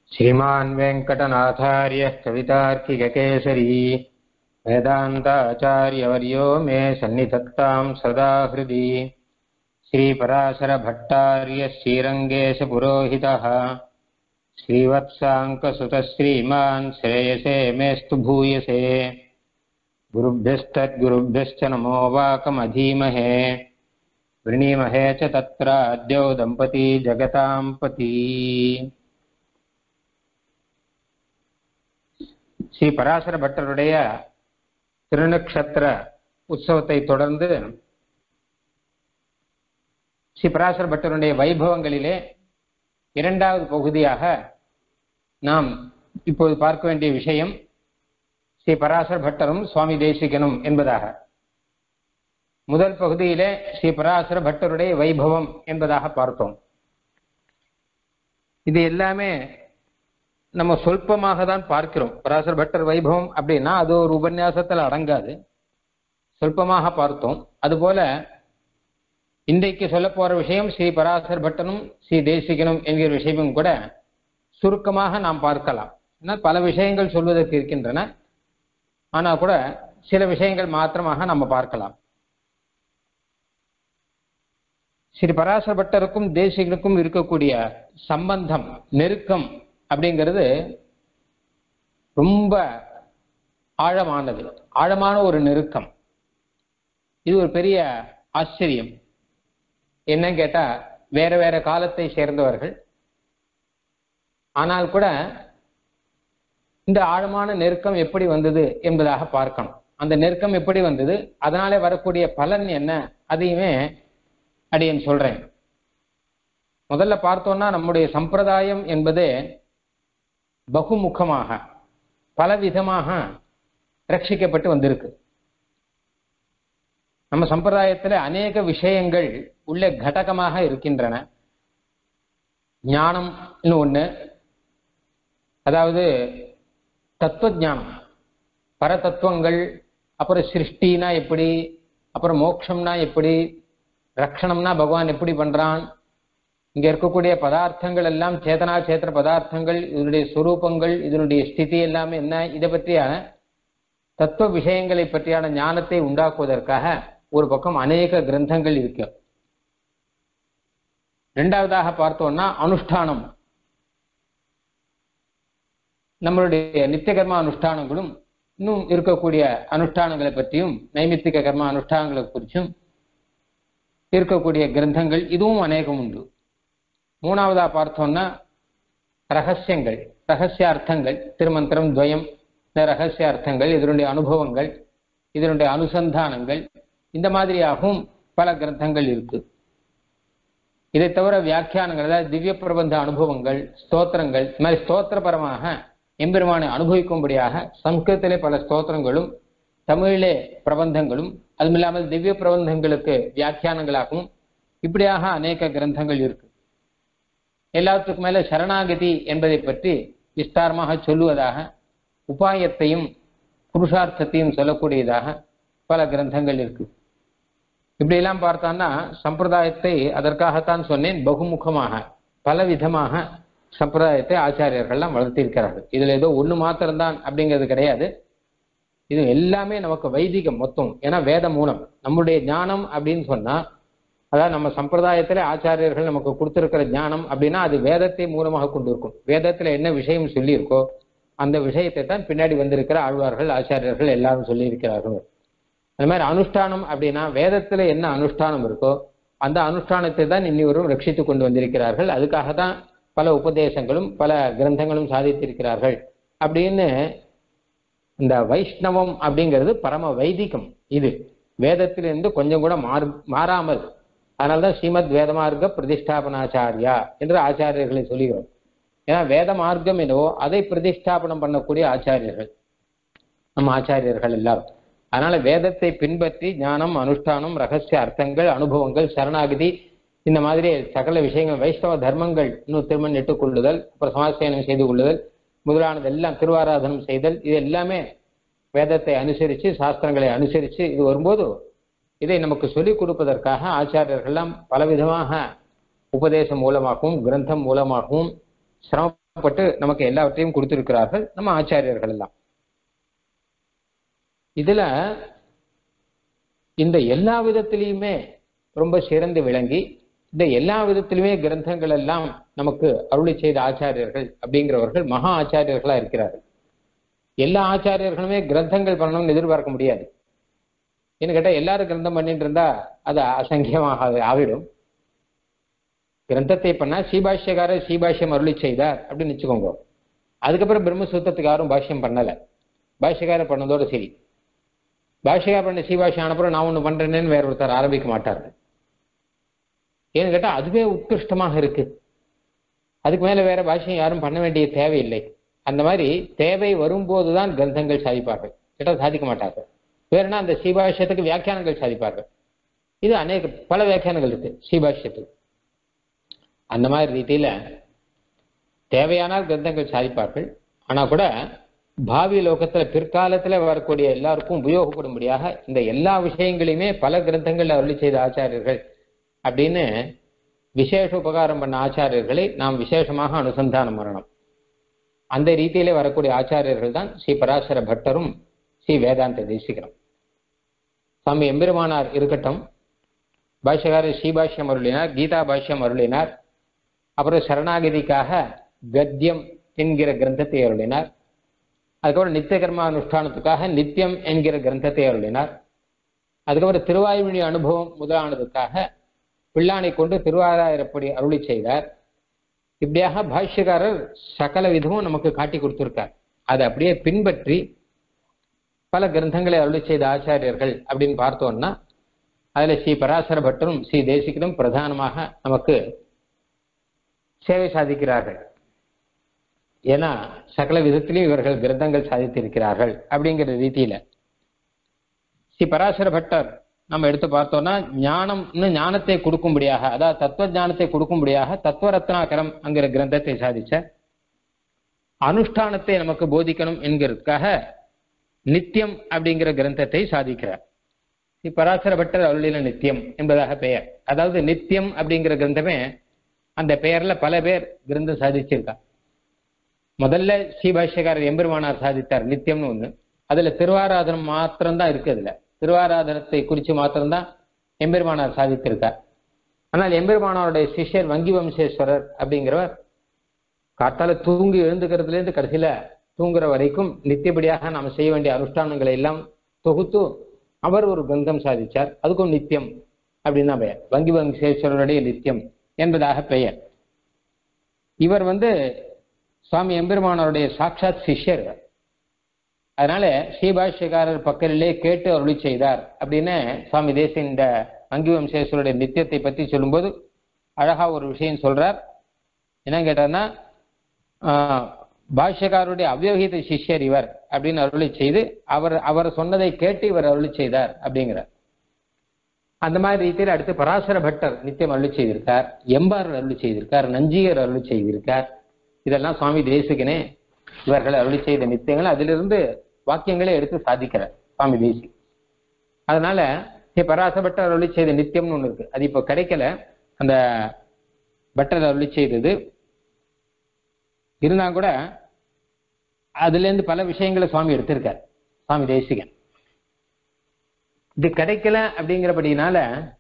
श्रीमान् वेङ्कटनाथार्यः कवितार्किककेसरी वेदान्ताचार्यवर्यो मे सन्निधत्ताम् सदा हृदि श्रीपराशरभट्टार्यः श्रीरङ्गेशपुरोहितः श्रीवत्साङ्कसुतः श्रीमान् श्रेयसे मेस्तु भूयसे गुरुभ्यस्तद्गुरुभ्यश्च नमो वाकमधीमहे वृणीमहे च तत्र अद्यौ दम्पती जगताम् पती ஸ்ரீ பராசர பட்டருடைய திருநக்ஷத்திர உற்சவத்தை தொடர்ந்து ஸ்ரீ பராசர பட்டருடைய வைபவங்களிலே இரண்டாவது பகுதியாக நாம் இப்போது பார்க்க வேண்டிய விஷயம் ஸ்ரீ பராசர பட்டரும் சுவாமி தேசிகனும் என்பதாக முதல் பகுதியிலே ஸ்ரீ பராசர பட்டருடைய வைபவம் என்பதாக பார்த்தோம் இது எல்லாமே நம்ம சொல்பமாக தான் பார்க்கிறோம் பராசர பட்டர் வைபவம் அப்படின்னா அது ஒரு உபன்யாசத்தில் அடங்காது சொல்பமாக பார்த்தோம் அதுபோல இன்றைக்கு சொல்ல போற விஷயம் ஸ்ரீ பராசர் பட்டனும் ஸ்ரீ தேசிகனும் என்கிற விஷயமும் கூட சுருக்கமாக நாம் பார்க்கலாம் ஏன்னா பல விஷயங்கள் சொல்வதற்கு இருக்கின்றன ஆனா கூட சில விஷயங்கள் மாத்திரமாக நம்ம பார்க்கலாம் ஸ்ரீ பராசர பட்டருக்கும் தேசிகனுக்கும் இருக்கக்கூடிய சம்பந்தம் நெருக்கம் அப்படிங்கிறது ரொம்ப ஆழமானது ஆழமான ஒரு நெருக்கம் இது ஒரு பெரிய ஆச்சரியம் என்னன்னு கேட்டா வேற வேற காலத்தை சேர்ந்தவர்கள் ஆனால் கூட இந்த ஆழமான நெருக்கம் எப்படி வந்தது என்பதாக பார்க்கணும் அந்த நெருக்கம் எப்படி வந்தது அதனாலே வரக்கூடிய பலன் என்ன அதையுமே அடியன் சொல்றேன் முதல்ல பார்த்தோம்னா நம்முடைய சம்பிரதாயம் என்பது பகுமுகமாக பலவிதமாக ரட்சிக்கப்பட்டு வந்திருக்கு நம்ம சம்பிரதாயத்தில் அநேக விஷயங்கள் உள்ள கடகமாக இருக்கின்றன ஞானம்னு ஒண்ணு அதாவது தத்துவ ஞானம் பரதத்துவங்கள் அப்புறம் சிருஷ்டினா எப்படி அப்புறம் மோட்சம்னா எப்படி ரக்ஷணம்னா பகவான் எப்படி பண்றான் இங்க இருக்கக்கூடிய பதார்த்தங்கள் எல்லாம் சேதனா சேத்திர பதார்த்தங்கள் இதனுடைய சுரூபங்கள் இதனுடைய ஸ்திதி எல்லாமே என்ன இதை பற்றியான தத்துவ விஷயங்களை பற்றியான ஞானத்தை உண்டாக்குவதற்காக ஒரு பக்கம் அநேக கிரந்தங்கள் இருக்கு ரெண்டாவதாக பார்த்தோம்னா அனுஷ்டானம் நம்மளுடைய நித்திய கர்ம அனுஷ்டானங்களும் இன்னும் இருக்கக்கூடிய அனுஷ்டானங்களை பற்றியும் நைமித்திக கர்ம அனுஷ்டானங்களை குறிச்சும் இருக்கக்கூடிய கிரந்தங்கள் இதுவும் அநேகம் உண்டு மூணாவதா பார்த்தோம்னா ரகசியங்கள் ரகசிய அர்த்தங்கள் திருமந்திரம் துவயம் ரகசிய அர்த்தங்கள் இதனுடைய அனுபவங்கள் இதனுடைய அனுசந்தானங்கள் இந்த மாதிரியாகவும் பல கிரந்தங்கள் இருக்கு இதை தவிர வியாக்கியானங்கள் அதாவது திவ்ய பிரபந்த அனுபவங்கள் ஸ்தோத்திரங்கள் இந்த மாதிரி ஸ்தோத்திரபரமாக எம்பெருமானை அனுபவிக்கும்படியாக சம்ஸ்கிருத்திலே பல ஸ்தோத்திரங்களும் தமிழிலே பிரபந்தங்களும் அதுவும் இல்லாமல் திவ்ய பிரபந்தங்களுக்கு வியாக்கியானங்களாகவும் இப்படியாக அநேக கிரந்தங்கள் இருக்கு எல்லாத்துக்கும் மேல சரணாகதி என்பதை பற்றி விஸ்தாரமாக சொல்லுவதாக உபாயத்தையும் புருஷார்த்தத்தையும் சொல்லக்கூடியதாக பல கிரந்தங்கள் இருக்கு இப்படியெல்லாம் பார்த்தோம்னா சம்பிரதாயத்தை அதற்காகத்தான் சொன்னேன் பகுமுகமாக பல விதமாக சம்பிரதாயத்தை ஆச்சாரியர்கள்லாம் வளர்த்திருக்கிறார்கள் இதுல ஏதோ ஒண்ணு மாத்திரம்தான் அப்படிங்கிறது கிடையாது இது எல்லாமே நமக்கு வைதிகம் மொத்தம் ஏன்னா வேத மூலம் நம்முடைய ஞானம் அப்படின்னு சொன்னா அதாவது நம்ம சம்பிரதாயத்துல ஆச்சாரியர்கள் நமக்கு கொடுத்திருக்கிற ஞானம் அப்படின்னா அது வேதத்தை மூலமாக கொண்டு இருக்கும் வேதத்துல என்ன விஷயம் சொல்லியிருக்கோ அந்த விஷயத்தை தான் பின்னாடி வந்திருக்கிற ஆழ்வார்கள் ஆச்சாரியர்கள் எல்லாரும் சொல்லியிருக்கிறார்கள் அந்த மாதிரி அனுஷ்டானம் அப்படின்னா வேதத்துல என்ன அனுஷ்டானம் இருக்கோ அந்த அனுஷ்டானத்தை தான் இன்னிவரும் ரட்சித்து கொண்டு வந்திருக்கிறார்கள் அதுக்காக தான் பல உபதேசங்களும் பல கிரந்தங்களும் சாதித்திருக்கிறார்கள் அப்படின்னு இந்த வைஷ்ணவம் அப்படிங்கிறது பரம வைதிகம் இது வேதத்திலிருந்து கொஞ்சம் கூட மாறு மாறாமல் அதனால்தான் ஸ்ரீமத் வேதமார்க்க பிரதிஷ்டாபனாச்சாரியா என்று ஆச்சாரியர்களை சொல்லுகிறோம் ஏன்னா வேத மார்க்கம் என்னவோ அதை பிரதிஷ்டாபனம் பண்ணக்கூடிய ஆச்சாரியர்கள் நம்ம ஆச்சாரியர்கள் எல்லாரும் அதனால வேதத்தை பின்பற்றி ஞானம் அனுஷ்டானம் ரகசிய அர்த்தங்கள் அனுபவங்கள் சரணாகதி இந்த மாதிரி சகல விஷயங்கள் வைஷ்ணவ தர்மங்கள் இன்னும் திருமணம் இட்டுக் கொள்ளுதல் அப்புறம் சமாசயனம் செய்து கொள்ளுதல் முதலானது எல்லாம் திருவாராதனம் செய்தல் இது எல்லாமே வேதத்தை அனுசரித்து சாஸ்திரங்களை அனுசரித்து இது வரும்போது இதை நமக்கு சொல்லிக் கொடுப்பதற்காக ஆச்சாரியர்கள்லாம் பலவிதமாக உபதேசம் மூலமாகவும் கிரந்தம் மூலமாகவும் சிரம சிரமப்பட்டு நமக்கு எல்லாவற்றையும் கொடுத்திருக்கிறார்கள் நம்ம ஆச்சாரியர்கள் எல்லாம் இதுல இந்த எல்லா விதத்திலையுமே ரொம்ப சிறந்து விளங்கி இந்த எல்லா விதத்திலுமே கிரந்தங்கள் எல்லாம் நமக்கு அருளி செய்த ஆச்சாரியர்கள் அப்படிங்கிறவர்கள் மகா ஆச்சாரியர்களா இருக்கிறார்கள் எல்லா ஆச்சாரியர்களுமே கிரந்தங்கள் பண்ணணும்னு எதிர்பார்க்க முடியாது என்ன கேட்டா எல்லாரும் கிரந்தம் பண்ணிட்டு இருந்தா அது அசங்கியமாக ஆகிடும் கிரந்தத்தை பண்ணா சீபாஷ்யக்காரர் சீபாஷ்யம் அருளி செய்தார் அப்படின்னு வச்சுக்கோங்க அதுக்கப்புறம் பிரம்மசூத்திரத்துக்கு யாரும் பாஷ்யம் பண்ணல பாஷ்யக்காரர் பண்ணதோட சரி பாஷ்யக்காரர் பண்ண சீபாஷ்யம் ஆனப்புறம் நான் ஒண்ணு பண்றேன்னு வேற ஒருத்தர் ஆரம்பிக்க மாட்டார்கள் ஏன்னு கேட்டா அதுவே உத்கிருஷ்டமாக இருக்கு அதுக்கு மேல வேற பாஷ்யம் யாரும் பண்ண வேண்டிய தேவையில்லை அந்த மாதிரி தேவை வரும்போதுதான் கிரந்தங்கள் சாதிப்பார்கள் கேட்டா சாதிக்க மாட்டார்கள் வேறுனா அந்த சீபாஷ்யத்துக்கு வியாக்கியானங்கள் சாதிப்பார்கள் இது அநேக பல வியாக்கியானங்கள் இருக்கு சீபாஷ்யத்துக்கு அந்த மாதிரி ரீதியில தேவையானால் கிரந்தங்கள் சாதிப்பார்கள் ஆனா கூட பாவி லோகத்துல பிற்காலத்துல வரக்கூடிய எல்லாருக்கும் உபயோகப்படும்படியாக இந்த எல்லா விஷயங்களையுமே பல கிரந்தங்கள் அருளி செய்த ஆச்சாரியர்கள் அப்படின்னு விசேஷ உபகாரம் பண்ண ஆச்சாரியர்களை நாம் விசேஷமாக அனுசந்தானம் பண்ணணும் அந்த ரீதியிலே வரக்கூடிய ஆச்சாரியர்கள் தான் ஸ்ரீ பராசர பட்டரும் ஸ்ரீ வேதாந்த தேசிகரும் சுவாமி எம்பெருமானார் இருக்கட்டும் பாஷ்யகாரர் ஸ்ரீபாஷ்யம் அருளினார் கீதா பாஷ்யம் அருளினார் அப்புறம் சரணாகதிக்காக கத்தியம் என்கிற கிரந்தத்தை அருளினார் அதுக்கப்புறம் நித்திய கர்மா அனுஷ்டானத்துக்காக நித்தியம் என்கிற கிரந்தத்தை அருளினார் அதுக்கப்புறம் திருவாய்மொழி அனுபவம் முதலானதுக்காக பிள்ளானை கொண்டு திருவாராயிரப்படி அருளி செய்தார் இப்படியாக பாஷ்யக்காரர் சகல விதமும் நமக்கு காட்டி கொடுத்திருக்கார் அதை அப்படியே பின்பற்றி பல கிரந்தங்களை அருளி செய்த ஆச்சாரியர்கள் அப்படின்னு பார்த்தோம்னா அதுல ஸ்ரீ பராசர பட்டரும் ஸ்ரீ தேசிகரும் பிரதானமாக நமக்கு சேவை சாதிக்கிறார்கள் ஏன்னா சகல விதத்திலையும் இவர்கள் கிரந்தங்கள் சாதித்திருக்கிறார்கள் அப்படிங்கிற ரீதியில ஸ்ரீ பராசர பட்டர் நம்ம எடுத்து பார்த்தோம்னா ஞானம் இன்னும் ஞானத்தை கொடுக்கும்படியாக அதாவது தத்துவ ஞானத்தை கொடுக்கும்படியாக தத்துவ ரத்னாகரம் என்கிற கிரந்தத்தை சாதிச்ச அனுஷ்டானத்தை நமக்கு போதிக்கணும் என்கிறதுக்காக நித்தியம் அப்படிங்கிற கிரந்தத்தை சாதிக்கிறார் ஸ்ரீ பராசர பட்டர் அருளின நித்தியம் என்பதாக பெயர் அதாவது நித்தியம் அப்படிங்கிற கிரந்தமே அந்த பெயர்ல பல பேர் கிரந்தம் சாதிச்சிருக்கா முதல்ல ஸ்ரீபாஷ்யக்காரர் எம்பெருமானார் சாதித்தார் நித்தியம்னு ஒண்ணு அதுல திருவாராதனம் மாத்திரம்தான் இருக்கு அதுல திருவாராதனத்தை குறித்து மாத்திரம்தான் எம்பெருமானார் சாதித்திருக்கார் ஆனால் எம்பெருமானாருடைய சிஷ்யர் வங்கி வம்சேஸ்வரர் அப்படிங்கிறவர் காத்தால தூங்கி எழுந்துக்கிறதுல இருந்து கடைசியில தூங்குற வரைக்கும் நித்தியபடியாக நாம் செய்ய வேண்டிய அனுஷ்டானங்களை எல்லாம் தொகுத்து அவர் ஒரு கிரந்தம் சாதிச்சார் அதுக்கும் நித்தியம் அப்படின்னு தான் பெயர் வங்கி வம்சேஸ்வரருடைய நித்தியம் என்பதாக பெயர் இவர் வந்து சுவாமி எம்பெருமானவருடைய சாட்சாத் சிஷ்யர் அதனால ஸ்ரீபாஷ்யக்காரர் பக்கத்திலே கேட்டு அருளி செய்தார் அப்படின்னு சுவாமி தேசின் இந்த வங்கி வம்சேஸ்வருடைய நித்தியத்தை பத்தி சொல்லும்போது அழகா ஒரு விஷயம் சொல்றார் என்ன கேட்டார்னா பாஷ்யக்காரருடைய அவ்யவகித சிஷ்யர் இவர் அப்படின்னு அருளி செய்து அவர் அவர் சொன்னதை கேட்டு இவர் அருளி செய்தார் அப்படிங்கிறார் அந்த மாதிரி ரீதியில் அடுத்து பராசர பட்டர் நித்தியம் அருளி செய்திருக்கார் எம்பார் அருளி செய்திருக்கார் நஞ்சியர் அருளி செய்திருக்கார் இதெல்லாம் சுவாமி தேசிகனே இவர்கள் அருளி செய்த நித்தியங்கள் அதிலிருந்து வாக்கியங்களே எடுத்து சாதிக்கிறார் சுவாமி தேசி அதனால பராசர பட்டர் அருளி செய்த நித்தியம்னு ஒண்ணு இருக்கு அது இப்ப கிடைக்கல அந்த பட்டர் அருளி செய்தது இருந்தா கூட அதுல இருந்து பல விஷயங்களை சுவாமி எடுத்திருக்கார் சுவாமி தேசிகன் இது கிடைக்கல அப்படிங்கிறபடினால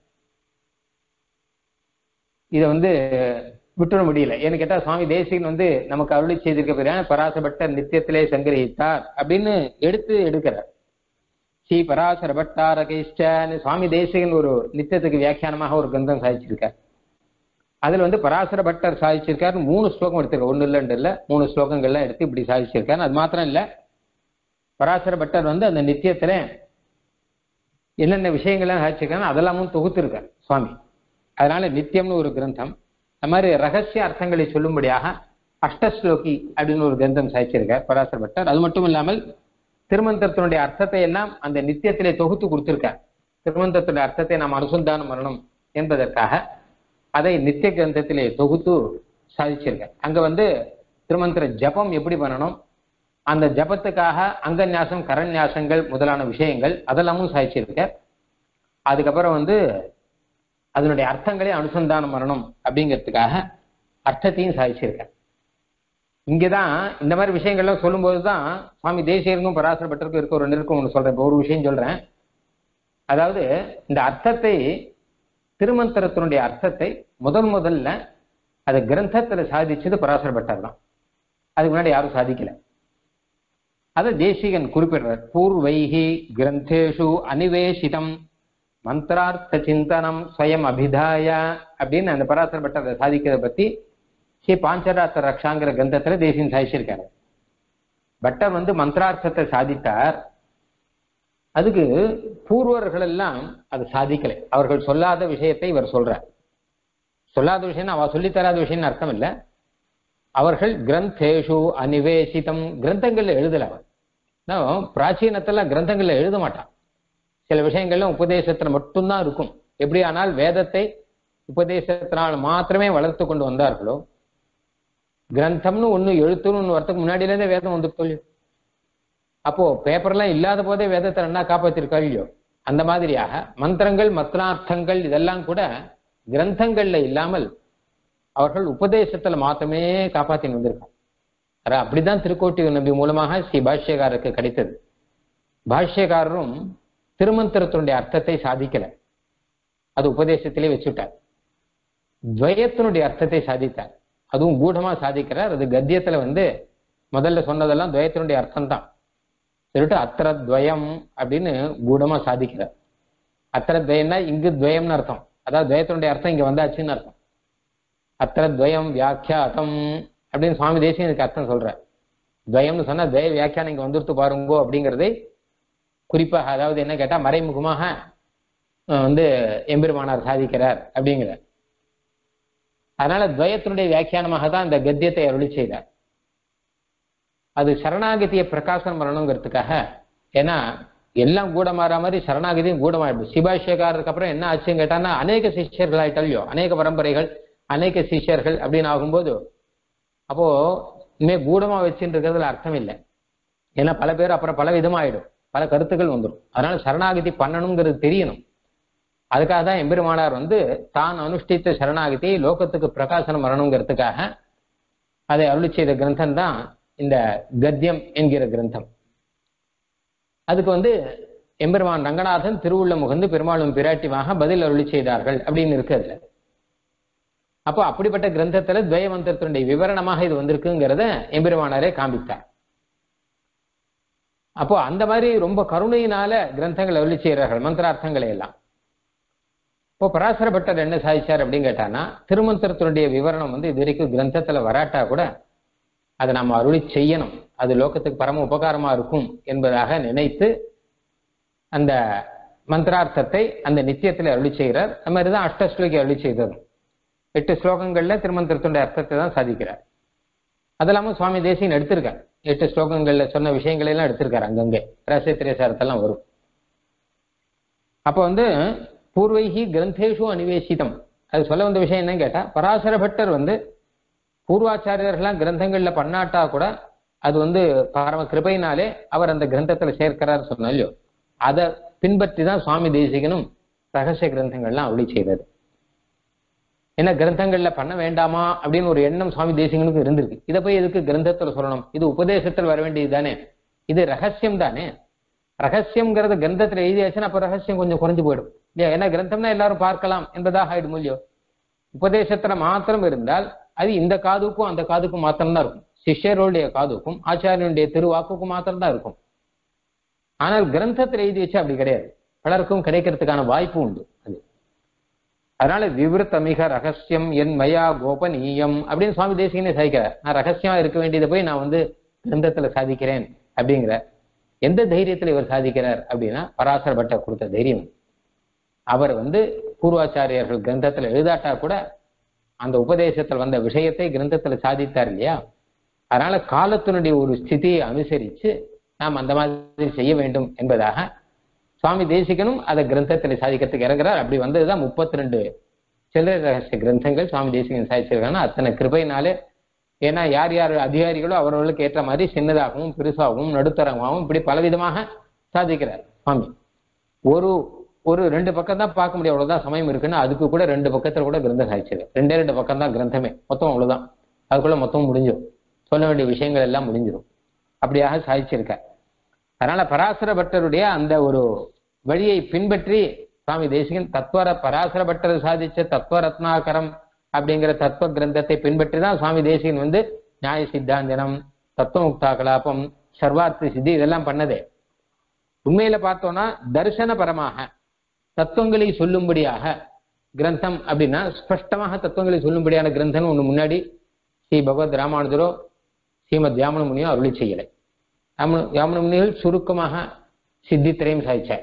இதை வந்து விட்டுற முடியல ஏன்னு கேட்டா சுவாமி தேசிகன் வந்து நமக்கு அருளி செய்திருக்க பிறகு பராசரப்பட்ட நித்தியத்திலே சங்கிரகித்தார் அப்படின்னு எடுத்து எடுக்கிறார் ஸ்ரீ பராசர பட்டாரகைஷ்டன்னு சுவாமி தேசிகன் ஒரு நித்தியத்துக்கு வியாக்கியானமாக ஒரு கிரந்தம் சாதிச்சிருக்கார் அதுல வந்து பராசர பட்டர் சாதிச்சிருக்காரு மூணு ஸ்லோகம் எடுத்திருக்காரு ஒன்னு இல்ல ரெண்டு இல்ல மூணு ஸ்லோகங்கள்லாம் எடுத்து இப்படி சாதிச்சிருக்காரு அது மாத்திரம் இல்ல பராசர பட்டர் வந்து அந்த நித்தியத்துல என்னென்ன விஷயங்கள்லாம் சாதிச்சிருக்காரு அதெல்லாமும் தொகுத்திருக்கார் சுவாமி அதனால நித்தியம்னு ஒரு கிரந்தம் அந்த மாதிரி ரகசிய அர்த்தங்களை சொல்லும்படியாக அஷ்டஸ்லோகி அப்படின்னு ஒரு கிரந்தம் சாதிச்சிருக்கார் பராசர பட்டர் அது மட்டும் இல்லாமல் திருமந்திரத்தினுடைய அர்த்தத்தை எல்லாம் அந்த நித்தியத்திலே தொகுத்து கொடுத்திருக்கார் திருமந்திரத்தினுடைய அர்த்தத்தை நாம் அனுசந்தானம் பண்ணணும் என்பதற்காக அதை நித்திய கிரந்தத்திலே தொகுத்து சாதிச்சிருக்கார் அங்க வந்து திருமந்திர ஜபம் எப்படி பண்ணணும் அந்த ஜபத்துக்காக அங்கநியாசம் கரநியாசங்கள் முதலான விஷயங்கள் அதெல்லாமும் சாதிச்சிருக்கார் அதுக்கப்புறம் வந்து அதனுடைய அர்த்தங்களே அனுசந்தானம் பண்ணணும் அப்படிங்கிறதுக்காக அர்த்தத்தையும் சாதிச்சிருக்கார் இங்கதான் இந்த மாதிரி விஷயங்கள்லாம் சொல்லும்போது தான் சுவாமி தேசியருக்கும் பராசர பட்டருக்கும் இருக்க ஒரு நெருக்கம் ஒன்று சொல்றேன் இப்போ ஒரு விஷயம் சொல்றேன் அதாவது இந்த அர்த்தத்தை திருமந்திரத்தினுடைய அர்த்தத்தை முதல் முதல்ல அது கிரந்தத்துல சாதிச்சது பராசர பட்டர் தான் அதுக்கு முன்னாடி யாரும் சாதிக்கல அதை தேசிகன் குறிப்பிடுறார் பூர்வைஹி கிரந்தேஷு அனிவேஷிதம் மந்திரார்த்த சிந்தனம் ஸ்வயம் அபிதாய அப்படின்னு அந்த பராசர பட்டர் அதை சாதிக்கிறத பத்தி ஸ்ரீ பாஞ்சராத்திர ரக்ஷாங்கிற கிரந்தத்துல தேசியன் சாதிச்சிருக்காரு பட்டர் வந்து மந்திரார்த்தத்தை சாதித்தார் அதுக்கு பூர்வர்கள் எல்லாம் அது சாதிக்கலை அவர்கள் சொல்லாத விஷயத்தை இவர் சொல்றார் சொல்லாத விஷயம் அவ சொல்லித் தராத விஷயம்னு அர்த்தம் இல்லை அவர்கள் கிரந்தேஷு அனிவேசிதம் கிரந்தங்கள்ல எழுதல அவன் நான் பிராச்சீனத்துல கிரந்தங்கள்ல எழுத மாட்டான் சில விஷயங்கள்ல உபதேசத்துல மட்டும்தான் இருக்கும் எப்படி ஆனால் வேதத்தை உபதேசத்தினால் மாத்திரமே வளர்த்து கொண்டு வந்தார்களோ கிரந்தம்னு ஒண்ணு எழுத்துன்னு ஒன்று வரத்துக்கு முன்னாடியில இருந்தே வேதம் வந்துட்டு அப்போ பேப்பர்லாம் இல்லாத போதே வேதத்தை என்ன காப்பாத்திருக்காரு இல்லையோ அந்த மாதிரியாக மந்திரங்கள் மத்ரார்த்தங்கள் இதெல்லாம் கூட கிரந்தங்கள்ல இல்லாமல் அவர்கள் உபதேசத்துல மாத்திரமே காப்பாத்தின்னு வந்திருக்காங்க அதான் அப்படிதான் திருக்கோட்டி நபி மூலமாக ஸ்ரீ பாஷ்யக்காரருக்கு கிடைத்தது பாஷ்யக்காரரும் திருமந்திரத்தினுடைய அர்த்தத்தை சாதிக்கல அது உபதேசத்திலே வச்சுட்டார் துவயத்தினுடைய அர்த்தத்தை சாதித்தார் அதுவும் கூடமா சாதிக்கிறார் அது கத்தியத்துல வந்து முதல்ல சொன்னதெல்லாம் துவயத்தினுடைய அர்த்தம் தான் சொல்லிட்டு அத்திரத்வயம் அப்படின்னு கூடமா சாதிக்கிறார் அத்திரத்வயம்னா இங்கு துவயம்னு அர்த்தம் அதாவது துவயத்தினுடைய அர்த்தம் இங்க வந்தாச்சுன்னு அர்த்தம் அத்திரத்வயம் வியாக்கியாத்தம் அப்படின்னு சுவாமி தேசியம் இதுக்கு அர்த்தம் சொல்றார் துவயம்னு சொன்னா துவய வியாக்கியானம் இங்க வந்துருத்து பாருங்கோ அப்படிங்கிறதை குறிப்பாக அதாவது என்ன கேட்டா மறைமுகமாக அஹ், வந்து எம்பெருமானார் சாதிக்கிறார் அப்படிங்கிறார் அதனால துவயத்தினுடைய வியாக்கியானமாக தான் இந்த கத்தியத்தை அருளி செய்தார் அது சரணாகதியை பிரகாசனம் பண்ணணுங்கிறதுக்காக ஏன்னா எல்லாம் கூட மாற மாதிரி சரணாகதியும் கூடமாயிடும் சிபாஷேகாரருக்கு அப்புறம் என்ன ஆச்சுன்னு கேட்டான்னா அநேக சிஷ்யர்கள் ஆயிட்டாலையோ அநேக பரம்பரைகள் அநேக சிஷ்யர்கள் அப்படின்னு ஆகும்போது அப்போ இனிமே கூடமா வச்சுட்டு இருக்கிறதுல அர்த்தம் இல்லை ஏன்னா பல பேர் அப்புறம் பல விதமாயிடும் பல கருத்துக்கள் வந்துடும் அதனால சரணாகதி பண்ணணுங்கிறது தெரியணும் அதுக்காக தான் எம்பெருமானார் வந்து தான் அனுஷ்டித்த சரணாகதியை லோகத்துக்கு பிரகாசனம் வரணுங்கிறதுக்காக அதை அருளி செய்த கிரந்தம் தான் இந்த கத்தியம் என்கிற கிரந்தம் அதுக்கு வந்து எம்பெருமான் ரங்கநாதன் திருவுள்ள முகந்து பெருமாளும் பிராட்டிமாக பதில் அருளி செய்தார்கள் அப்படின்னு இருக்கு அதுல அப்போ அப்படிப்பட்ட கிரந்தத்துல துவய மந்திரத்தினுடைய விவரணமாக இது வந்திருக்குங்கிறத எம்பெருமானாரே காண்பித்தார் அப்போ அந்த மாதிரி ரொம்ப கருணையினால கிரந்தங்கள் அருளி செய்கிறார்கள் மந்திரார்த்தங்களை எல்லாம் இப்போ பராசர பட்டர் என்ன சாதிச்சார் அப்படின்னு கேட்டான்னா திருமந்திரத்தினுடைய விவரணம் வந்து இது வரைக்கும் கிரந்தத்துல வராட்டா கூட அதை நம்ம அருளி செய்யணும் அது லோகத்துக்கு பரம உபகாரமா இருக்கும் என்பதாக நினைத்து அந்த மந்திரார்த்தத்தை அந்த நித்தியத்தில் அருளி செய்கிறார் அது மாதிரி தான் அஷ்டஸ்லோகி அருளி செய்தது எட்டு ஸ்லோகங்கள்ல திருமந்திரத்தினுடைய அர்த்தத்தை தான் சாதிக்கிறார் அது இல்லாமல் சுவாமி தேசியன் எடுத்திருக்கார் எட்டு ஸ்லோகங்கள்ல சொன்ன விஷயங்களை எல்லாம் எடுத்திருக்காரு அங்கங்கே ரச திரேசாரத்தெல்லாம் வரும் அப்போ வந்து பூர்வைகி கிரந்தேஷு அனிவேசிதம் அது சொல்ல வந்த விஷயம் என்னன்னு கேட்டா பராசர பட்டர் வந்து பூர்வாச்சாரியர்கள்லாம் கிரந்தங்கள்ல பண்ணாட்டா கூட அது வந்து பரம கிருபையினாலே அவர் அந்த கிரந்தத்துல சேர்க்கிறார் சொன்னா இல்லையோ அதை பின்பற்றி தான் சுவாமி தேசிகனும் ரகசிய கிரந்தங்கள்லாம் அருளி செய்தது ஏன்னா கிரந்தங்கள்ல பண்ண வேண்டாமா அப்படின்னு ஒரு எண்ணம் சுவாமி தேசிகனுக்கு இருந்திருக்கு இதை போய் எதுக்கு கிரந்தத்துல சொல்லணும் இது உபதேசத்தில் வர வேண்டியது தானே இது ரகசியம் தானே ரகசியம்ங்கிறது கிரந்தத்துல எழுதியாச்சுன்னா அப்ப ரகசியம் கொஞ்சம் குறைஞ்சு போயிடும் இல்லையா ஏன்னா கிரந்தம்னா எல்லாரும் பார்க்கலாம் என்பதாக ஆயிடும் இல்லையோ உபதேசத்துல மாத்திரம் இருந்தால் அது இந்த காதுக்கும் அந்த காதுக்கும் மாத்திரம்தான் இருக்கும் சிஷ்யருடைய காதுக்கும் ஆச்சாரியனுடைய திருவாக்குக்கும் மாத்திரம்தான் இருக்கும் ஆனால் கிரந்தத்தில் எழுதி வச்சு அப்படி கிடையாது பலருக்கும் கிடைக்கிறதுக்கான வாய்ப்பு உண்டு அது அதனால விவருத்த மிக ரகசியம் என் மயா கோபனீயம் அப்படின்னு சுவாமி தேசிகனே சாதிக்கிறார் நான் ரகசியமா இருக்க வேண்டியதை போய் நான் வந்து கிரந்தத்துல சாதிக்கிறேன் அப்படிங்கிற எந்த தைரியத்துல இவர் சாதிக்கிறார் அப்படின்னா பராசர பட்டர் கொடுத்த தைரியம் அவர் வந்து பூர்வாச்சாரியர்கள் கிரந்தத்துல எழுதாட்டா கூட அந்த உபதேசத்தில் வந்த விஷயத்தை கிரந்தத்துல சாதித்தார் இல்லையா அதனால காலத்தினுடைய ஒரு ஸ்திதியை அனுசரிச்சு நாம் அந்த மாதிரி செய்ய வேண்டும் என்பதாக சுவாமி தேசிகனும் அதை கிரந்தத்தில் சாதிக்கிறதுக்கு இறங்குறார் அப்படி வந்ததுதான் முப்பத்தி ரெண்டு சில்லறை ரகசிய கிரந்தங்கள் சுவாமி தேசிகன் சாதிச்சிருக்காங்கன்னா அத்தனை கிருபையினாலே ஏன்னா யார் யார் அதிகாரிகளோ அவர்களுக்கு ஏற்ற மாதிரி சின்னதாகவும் பெருசாகவும் நடுத்தரமாகவும் இப்படி பலவிதமாக சாதிக்கிறார் சுவாமி ஒரு ஒரு ரெண்டு பக்கம் தான் பார்க்க முடியும் அவ்வளவுதான் சமயம் இருக்குன்னு அதுக்கு கூட ரெண்டு பக்கத்துல கூட கிரந்தம் சாதிச்சது ரெண்டே ரெண்டு பக்கம் தான் கிரந்தமே மொத்தம் அவ்வளவுதான் அதுக்குள்ள மொத்தம் முடிஞ்சோம் சொல்ல வேண்டிய விஷயங்கள் எல்லாம் முடிஞ்சிடும் அப்படியாக சாதிச்சிருக்க அதனால பராசர பட்டருடைய அந்த ஒரு வழியை பின்பற்றி சுவாமி தேசிகன் தத்வர பராசர பட்டர் சாதிச்ச தத்துவ ரத்னாகரம் அப்படிங்கிற தத்துவ கிரந்தத்தை பின்பற்றி தான் சுவாமி தேசிகன் வந்து நியாய சித்தாந்தனம் தத்துவமுக்தா கலாபம் சர்வார்த்த சித்தி இதெல்லாம் பண்ணதே உண்மையில பார்த்தோம்னா தரிசன பரமாக தத்துவங்களை சொல்லும்படியாக கிரந்தம் அப்படின்னா ஸ்பஷ்டமாக தத்துவங்களை சொல்லும்படியான கிரந்தம் ஒன்று முன்னாடி ஸ்ரீ பகவத் ராமானுஜரோ ஸ்ரீமத் யாமன முனியோ அருளி செய்யலை யாமன முனிகள் சுருக்கமாக சித்தித்திரையும் சாதிச்சார்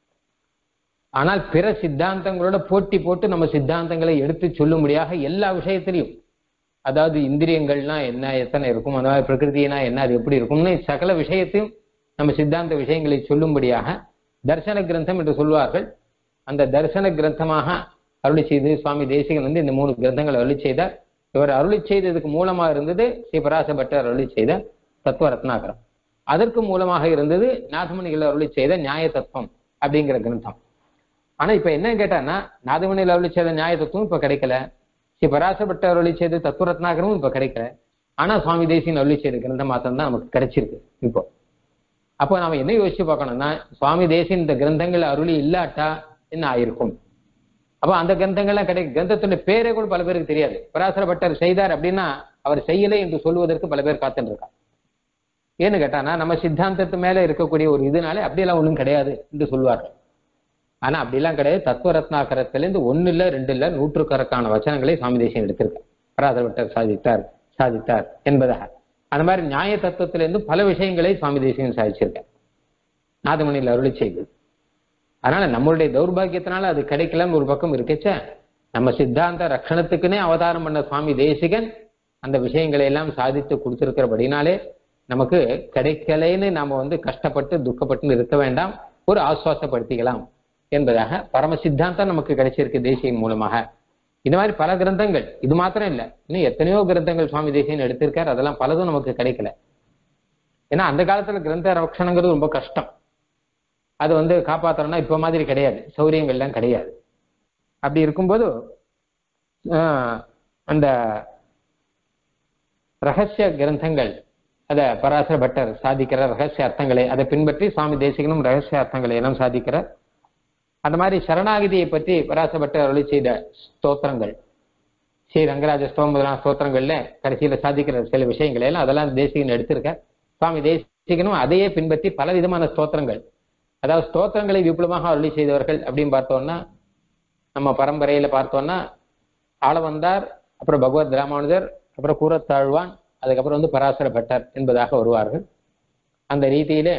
ஆனால் பிற சித்தாந்தங்களோட போட்டி போட்டு நம்ம சித்தாந்தங்களை எடுத்து சொல்லும்படியாக எல்லா விஷயத்திலையும் அதாவது இந்திரியங்கள்னா என்ன எத்தனை இருக்கும் அந்த மாதிரி பிரகிருதினா என்ன அது எப்படி இருக்கும்னு சகல விஷயத்தையும் நம்ம சித்தாந்த விஷயங்களை சொல்லும்படியாக தர்சன கிரந்தம் என்று சொல்வார்கள் அந்த தரிசன கிரந்தமாக அருளி செய்து சுவாமி தேசிகன் வந்து இந்த மூணு கிரந்தங்கள் அருளி செய்தார் இவர் அருளி செய்ததுக்கு மூலமா இருந்தது ஸ்ரீ பராச பட்டர் அருளி செய்த தத்துவ ரத்னாகரம் அதற்கு மூலமாக இருந்தது நாதமணிகள் அருளி செய்த நியாய தத்துவம் அப்படிங்கிற கிரந்தம் ஆனா இப்ப என்ன கேட்டான்னா நாதமணியில் அருளி செய்த நியாய தத்துவம் இப்ப கிடைக்கல ஸ்ரீ பராச பட்டர் அருளி செய்த தத்துவ ரத்னாகரமும் இப்ப கிடைக்கல ஆனா சுவாமி தேசியன் அருளி செய்த கிரந்தம் மாத்திரம் தான் நமக்கு கிடைச்சிருக்கு இப்போ அப்போ நாம என்ன யோசிச்சு பார்க்கணும்னா சுவாமி தேசியன் இந்த கிரந்தங்கள் அருளி இல்லாட்டா என்ன ஆயிருக்கும் அப்போ அந்த கிரந்தங்கள்லாம் கிடைக்கும் கிரந்தத்துடைய பேரே கூட பல பேருக்கு தெரியாது பராசர பட்டர் செய்தார் அப்படின்னா அவர் செய்யலை என்று சொல்வதற்கு பல பேர் காத்துட்டு இருக்காங்க ஏன்னு கேட்டானா நம்ம சித்தாந்தத்து மேல இருக்கக்கூடிய ஒரு இதனாலே அப்படியெல்லாம் ஒன்றும் கிடையாது என்று சொல்வார்கள் ஆனா அப்படிலாம் கிடையாது தத்துவ ரத்னாக்கரத்திலேருந்து ஒன்னு இல்ல ரெண்டு இல்ல நூற்றுக்கணக்கான வச்சனங்களை சுவாமி தேசியம் எடுத்திருக்கார் பராசர பட்டர் சாதித்தார் சாதித்தார் என்பதாக அந்த மாதிரி நியாய தத்துவத்திலிருந்து பல விஷயங்களை சுவாமி தேசியம் சாதிச்சிருக்கார் நாதமணியில் அருளி செய்து அதனால நம்மளுடைய தௌர்பாகியத்தினால அது கிடைக்கலன்னு ஒரு பக்கம் இருக்கச்ச நம்ம சித்தாந்த ரட்சணத்துக்குன்னே அவதாரம் பண்ண சுவாமி தேசிகன் அந்த விஷயங்களை எல்லாம் சாதித்து கொடுத்திருக்கிறபடினாலே நமக்கு கிடைக்கலைன்னு நாம வந்து கஷ்டப்பட்டு துக்கப்பட்டு இருக்க வேண்டாம் ஒரு ஆசுவாசப்படுத்திக்கலாம் என்பதாக பரம சித்தாந்தம் நமக்கு கிடைச்சிருக்கு தேசியின் மூலமாக இந்த மாதிரி பல கிரந்தங்கள் இது மாத்திரம் இல்லை இன்னும் எத்தனையோ கிரந்தங்கள் சுவாமி தேசியன் எடுத்திருக்கார் அதெல்லாம் பலதும் நமக்கு கிடைக்கல ஏன்னா அந்த காலத்துல கிரந்த ரட்சணங்கிறது ரொம்ப கஷ்டம் அது வந்து காப்பாற்றணும்னா இப்போ மாதிரி கிடையாது சௌரியங்கள்லாம் கிடையாது அப்படி இருக்கும்போது அந்த ரகசிய கிரந்தங்கள் அத பராசர பட்டர் சாதிக்கிற ரகசிய அர்த்தங்களை அதை பின்பற்றி சுவாமி தேசிகனும் ரகசிய அர்த்தங்களை எல்லாம் சாதிக்கிறார் அந்த மாதிரி சரணாகிதியை பற்றி பராசர பட்டர் அருளி செய்த ஸ்தோத்திரங்கள் ஸ்ரீ ரங்கராஜ ஸ்தோம் முதலான ஸ்தோத்திரங்கள்ல கடைசியில சாதிக்கிற சில விஷயங்களை எல்லாம் அதெல்லாம் தேசிகன் எடுத்திருக்க சுவாமி தேசிகனும் அதையே பின்பற்றி பல விதமான ஸ்தோத்திரங்கள் அதாவது ஸ்தோத்திரங்களை விபுலமாக அருளி செய்தவர்கள் அப்படின்னு பார்த்தோம்னா நம்ம பரம்பரையில பார்த்தோம்னா ஆளவந்தார் அப்புறம் பகவத் ராமானுஜர் அப்புறம் கூரத்தாழ்வான் அதுக்கப்புறம் வந்து பராசர பட்டர் என்பதாக வருவார்கள் அந்த ரீதியிலே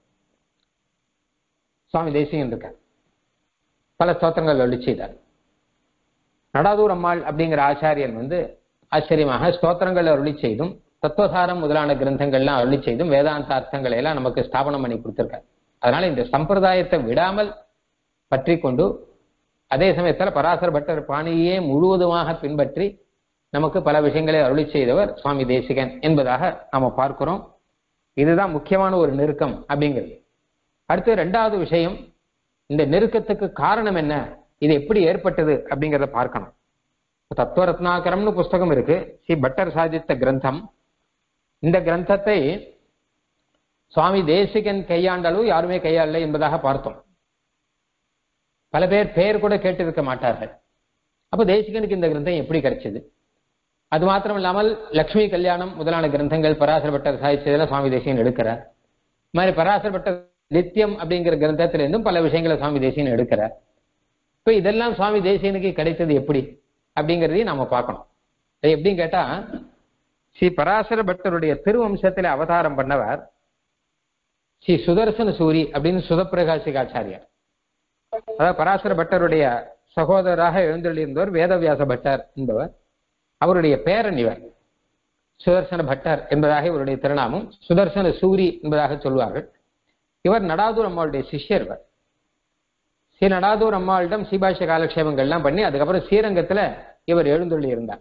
சுவாமி தேசிகன் இருக்கார் பல ஸ்தோத்திரங்கள் அருளி செய்தார் நடாதூர் அம்மாள் அப்படிங்கிற ஆச்சாரியன் வந்து ஆச்சரியமாக ஸ்தோத்திரங்கள் அருளி செய்தும் தத்துவசாரம் முதலான கிரந்தங்கள்லாம் அருளி செய்தும் வேதாந்த அர்த்தங்களை எல்லாம் நமக்கு ஸ்தாபனம் பண்ணி கொடுத்திருக்கார் அதனால இந்த சம்பிரதாயத்தை விடாமல் பற்றி கொண்டு அதே சமயத்துல பராசர பட்டர் பாணியே முழுவதுமாக பின்பற்றி நமக்கு பல விஷயங்களை அருளி செய்தவர் சுவாமி தேசிகன் என்பதாக நாம பார்க்கிறோம் இதுதான் முக்கியமான ஒரு நெருக்கம் அப்படிங்கிறது அடுத்து ரெண்டாவது விஷயம் இந்த நெருக்கத்துக்கு காரணம் என்ன இது எப்படி ஏற்பட்டது அப்படிங்கிறத பார்க்கணும் தத்துவ ரத்னாகரம்னு புஸ்தகம் இருக்கு ஸ்ரீ பட்டர் சாதித்த கிரந்தம் இந்த கிரந்தத்தை சுவாமி தேசிகன் கையாண்டாலும் யாருமே கையாளல என்பதாக பார்த்தோம் பல பேர் பெயர் கூட கேட்டிருக்க மாட்டார்கள் அப்ப தேசிகனுக்கு இந்த கிரந்தம் எப்படி கிடைச்சது அது மாத்திரம் இல்லாமல் லக்ஷ்மி கல்யாணம் முதலான கிரந்தங்கள் பராசர பட்டர் சாதிச்சதுல சுவாமி தேசிகன் எடுக்கிறார் இது மாதிரி பராசர பட்டர் நித்தியம் அப்படிங்கிற கிரந்தத்திலிருந்தும் பல விஷயங்களை சுவாமி தேசிகன் எடுக்கிறார் இப்ப இதெல்லாம் சுவாமி தேசிகனுக்கு கிடைத்தது எப்படி அப்படிங்கிறதையும் நாம பார்க்கணும் அது எப்படின்னு கேட்டா ஸ்ரீ பராசர பட்டருடைய திருவம்சத்துல அவதாரம் பண்ணவர் ஸ்ரீ சுதர்சன சூரி அப்படின்னு சுதப்பிரகாசிகாச்சாரியார் அதாவது பராசர பட்டருடைய சகோதரராக எழுந்தள்ளியிருந்தவர் வேதவியாச பட்டர் என்பவர் அவருடைய பேரன் இவர் சுதர்சன பட்டர் என்பதாக இவருடைய திருநாமம் சுதர்சன சூரி என்பதாக சொல்வார்கள் இவர் நடாதூர் அம்மாளுடைய சிஷ்யர் இவர் ஸ்ரீ நடாதூர் அம்மாளிடம் சீபாஷ காலக்ஷேபங்கள்லாம் பண்ணி அதுக்கப்புறம் ஸ்ரீரங்கத்துல இவர் எழுந்தள்ளி இருந்தார்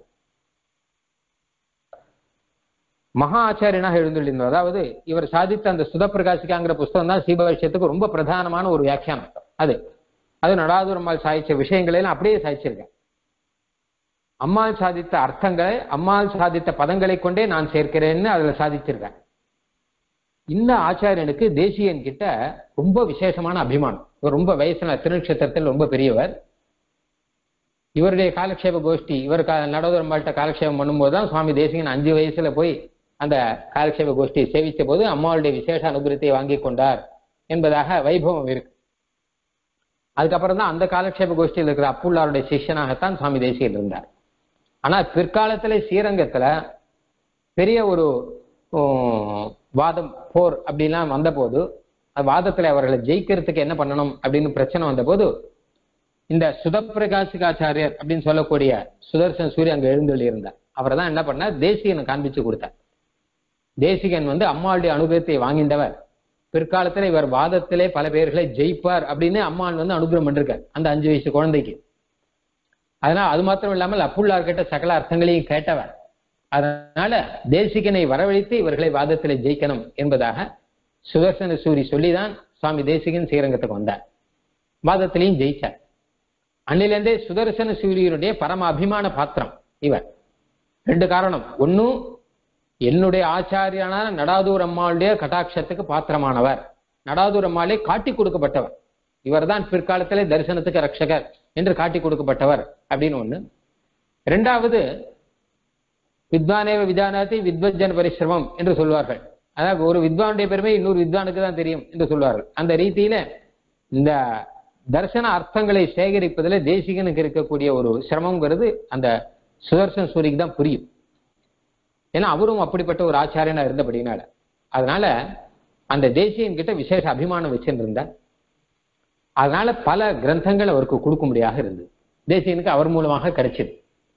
மகா ஆச்சாரியனாக எழுந்துள்ளிருந்தார் அதாவது இவர் சாதித்த அந்த சுதப்பிரகாசிக்காங்கிற புஸ்தகம் தான் சீபாஷ்யத்துக்கு ரொம்ப பிரதானமான ஒரு வியாக்கியானம் அது அது நடாதூர் அம்மாள் சாதிச்ச விஷயங்களை எல்லாம் அப்படியே சாதிச்சிருக்கேன் அம்மாள் சாதித்த அர்த்தங்களை அம்மாள் சாதித்த பதங்களை கொண்டே நான் சேர்க்கிறேன்னு அதுல சாதிச்சிருக்கேன் இந்த ஆச்சாரியனுக்கு தேசியன் கிட்ட ரொம்ப விசேஷமான அபிமானம் இவர் ரொம்ப வயசுல திருநட்சத்திரத்தில் ரொம்ப பெரியவர் இவருடைய காலக்ஷேப கோஷ்டி இவர் நடுவரம்பாள்கிட்ட காலக்ஷேபம் பண்ணும்போது தான் சுவாமி தேசிகன் அஞ்சு வயசுல போய் அந்த காலக்ஷேப கோஷ்டியை சேவித்த போது அம்மாவுடைய விசேஷ அனுகிரகத்தை வாங்கி கொண்டார் என்பதாக வைபவம் இருக்கு அதுக்கப்புறம் தான் அந்த காலக்ஷேப கோஷ்டியில் இருக்கிற அப்புள்ளாருடைய சிஷ்யனாகத்தான் சுவாமி தேசிகன் இருந்தார் ஆனா பிற்காலத்துல ஸ்ரீரங்கத்துல பெரிய ஒரு உம், வாதம் போர் அப்படிலாம் வந்தபோது அந்த வாதத்துல அவர்களை ஜெயிக்கிறதுக்கு என்ன பண்ணணும் அப்படின்னு பிரச்சனை வந்தபோது இந்த சுதப்பிரகாசிகாச்சாரியர் அப்படின்னு சொல்லக்கூடிய சுதர்சன் சூரிய அங்க எழுந்தொள்ளி இருந்தார் அவர் தான் என்ன பண்ணார் தேசிகனை காண்பிச்சு கொடுத்தார் தேசிகன் வந்து அம்மாளுடைய அனுகிரகத்தை வாங்கின்றவர் பிற்காலத்துல இவர் வாதத்திலே பல பேர்களை ஜெயிப்பார் அப்படின்னு அம்மாள் வந்து அனுகிரகம் பண்ணிருக்கார் அந்த அஞ்சு வயசு குழந்தைக்கு அதனால அது மாத்திரம் இல்லாமல் அப்புள்ளார் கிட்ட சகல அர்த்தங்களையும் கேட்டவர் அதனால தேசிகனை வரவழைத்து இவர்களை வாதத்திலே ஜெயிக்கணும் என்பதாக சுதர்சன சூரி சொல்லிதான் சுவாமி தேசிகன் ஸ்ரீரங்கத்துக்கு வந்தார் வாதத்திலையும் ஜெயிச்சார் அன்னிலிருந்தே சுதர்சன சூரியனுடைய பரம அபிமான பாத்திரம் இவர் ரெண்டு காரணம் ஒன்னும் என்னுடைய ஆச்சாரியான நடாதூர் அம்மாளுடைய கட்டாட்சத்துக்கு பாத்திரமானவர் நடாதூர் அம்மாளே காட்டி கொடுக்கப்பட்டவர் இவர்தான் பிற்காலத்திலே தரிசனத்துக்கு ரட்சகர் என்று காட்டி கொடுக்கப்பட்டவர் அப்படின்னு ஒண்ணு ரெண்டாவது வித்வானேவ விதானாதி வித்வஜன் பரிசிரமம் என்று சொல்வார்கள் அதாவது ஒரு வித்வானுடைய பெருமை இன்னொரு வித்வானுக்கு தான் தெரியும் என்று சொல்வார்கள் அந்த ரீதியில இந்த தர்சன அர்த்தங்களை சேகரிப்பதில் தேசிகனுக்கு இருக்கக்கூடிய ஒரு சிரமங்கிறது அந்த சுதர்சன் சூரிக்கு தான் புரியும் ஏன்னா அவரும் அப்படிப்பட்ட ஒரு ஆச்சாரியனா இருந்தபடினால அதனால அந்த தேசியன் கிட்ட விசேஷ அபிமானம் வச்சிருந்தார் அதனால பல கிரந்தங்கள் அவருக்கு கொடுக்கும்படியாக இருந்தது தேசியனுக்கு அவர் மூலமாக கிடைச்சது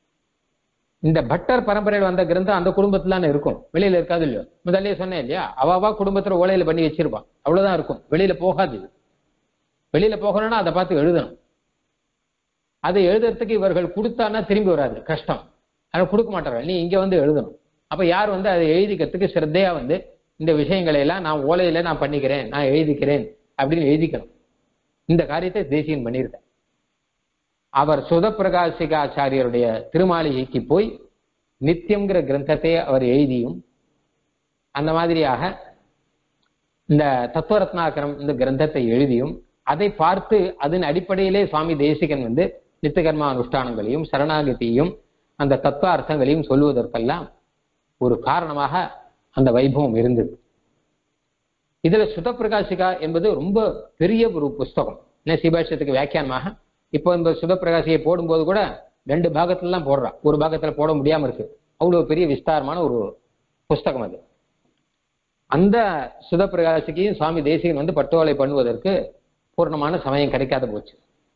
இந்த பட்டர் பரம்பரையில் வந்த கிரந்தம் அந்த குடும்பத்துல தானே இருக்கும் வெளியில இருக்காது இல்லையோ முதல்லயே சொன்னேன் இல்லையா அவாவா குடும்பத்துல ஓலையில பண்ணி வச்சிருப்பான் அவ்வளவுதான் இருக்கும் வெளியில போகாது இது. வெளியில போகணும்னா அதை பார்த்து எழுதணும் அதை எழுதுறதுக்கு இவர்கள் கொடுத்தான்னா திரும்பி வராது கஷ்டம் அதை கொடுக்க மாட்டார்கள் நீ இங்க வந்து எழுதணும் அப்ப யார் வந்து அதை எழுதிக்கிறதுக்கு சிரத்தையா வந்து இந்த விஷயங்களை எல்லாம் நான் ஓலையில நான் பண்ணிக்கிறேன் நான் எழுதிக்கிறேன் அப்படின்னு எழுதிக்கணும் இந்த காரியத்தை தேசியன் பண்ணியிருக்கார் அவர் சுதப்பிரகாசிகாச்சாரியருடைய திருமாளிகைக்கு போய் நித்தியம்ங்கிற கிரந்தத்தை அவர் எழுதியும் அந்த மாதிரியாக இந்த தத்துவரத்னாகரம் இந்த கிரந்தத்தை எழுதியும் அதை பார்த்து அதன் அடிப்படையிலே சுவாமி தேசிகன் வந்து நித்தியகர்மா அனுஷ்டானங்களையும் சரணாகதியையும் அந்த தத்துவ அர்த்தங்களையும் சொல்லுவதற்கெல்லாம் ஒரு காரணமாக அந்த வைபவம் இருந்தது இதுல சுதப்பிரகாசிகா என்பது ரொம்ப பெரிய ஒரு புஸ்தகம் என்ன சிபாஷத்துக்கு வியாக்கியானமாக இப்போ இந்த சுதப்பிரகாசியை போடும்போது கூட ரெண்டு பாகத்துல தான் போடுறா ஒரு பாகத்துல போட முடியாம இருக்கு அவ்வளவு பெரிய விஸ்தாரமான ஒரு புஸ்தகம் அது அந்த சுதப்பிரகாசிக்கையும் சுவாமி தேசிகன் வந்து பட்டுவாளை பண்ணுவதற்கு பூர்ணமான சமயம் கிடைக்காத போச்சு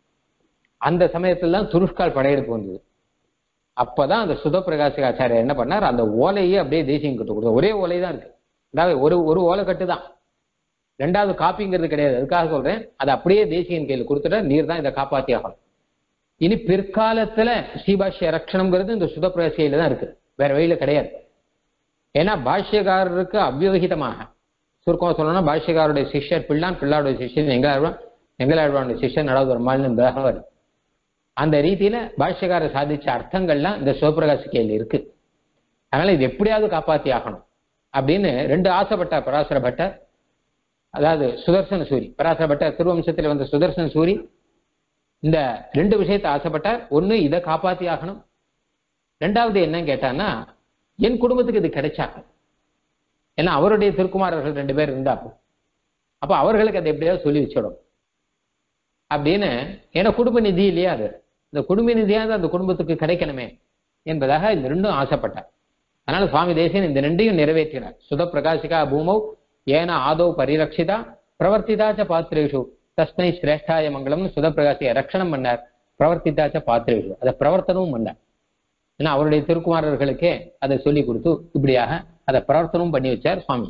அந்த சமயத்துல தான் துருஷ்கால் படையெடுப்பு வந்தது அப்பதான் அந்த சுதப்பிரகாசிக ஆச்சாரியர் என்ன பண்ணார் அந்த ஓலையே அப்படியே தேசியம் கட்டு கொடுத்தார் ஒரே ஓலை தான் இருக்கு அதாவது ஒரு ஒரு ஓலை கட்டு தான் ரெண்டாவது காப்பிங்கிறது கிடையாது அதுக்காக சொல்றேன் அதை அப்படியே தேசியன் கையில் கொடுத்துட்டா நீர் தான் இதை காப்பாத்தி ஆகணும் இனி பிற்காலத்துல ஸ்ரீபாஷ்ய ரட்சணம்ங்கிறது இந்த சுதப்பிரகாசியில தான் இருக்கு வேற வழியில கிடையாது ஏன்னா பாஷ்யக்காரருக்கு அவ்யவகிதமாக சுருக்கமாக சொல்லணும்னா பாஷ்யக்காரருடைய சிஷ்யர் பிள்ளான் பிள்ளாருடைய சிஷ்யர் எங்களாழ்வான் எங்களாழ்வானுடைய சிஷ்யர் நடாவது ஒரு மாலின் பகவர் அந்த ரீதியில பாஷ்யக்காரர் சாதிச்ச அர்த்தங்கள்லாம் இந்த சிவபிரகாசிக்கையில் இருக்கு அதனால இது எப்படியாவது காப்பாத்தி ஆகணும் அப்படின்னு ரெண்டு ஆசைப்பட்ட பராசர பட்டர் அதாவது சுதர்சன சூரி பராசர பட்டர் திருவம்சத்தில் வந்த சுதர்சன சூரி இந்த ரெண்டு விஷயத்தை ஆசைப்பட்டார் ஒண்ணு இதை காப்பாத்தி ஆகணும் ரெண்டாவது என்னன்னு கேட்டான்னா என் குடும்பத்துக்கு இது கிடைச்சாங்க ஏன்னா அவருடைய திருக்குமாரர்கள் ரெண்டு பேர் இருந்தாப்போ அப்ப அவர்களுக்கு அதை எப்படியாவது சொல்லி வச்சிடும் அப்படின்னு ஏன்னா குடும்ப நிதி இல்லையா அது இந்த குடும்ப நிதியாவது அந்த குடும்பத்துக்கு கிடைக்கணுமே என்பதாக இந்த ரெண்டும் ஆசைப்பட்டார் அதனால சுவாமி தேசியன் இந்த ரெண்டையும் நிறைவேற்றினார் சுத பிரகாசிகா பூமௌ ஏன ஆதௌ பரிரட்சிதா பிரவர்த்திதாச்ச பாத்திரேஷு தஸ்மை சிரேஷ்டாய மங்களம்னு சுத பிரகாசிய ரட்சணம் பண்ணார் பிரவர்த்திதாச்ச பாத்திரேஷு அதை பிரவர்த்தனமும் பண்ணார் ஏன்னா அவருடைய திருக்குமாரர்களுக்கே அதை சொல்லி கொடுத்து இப்படியாக அதை பிரவர்த்தனமும் பண்ணி வச்சார் சுவாமி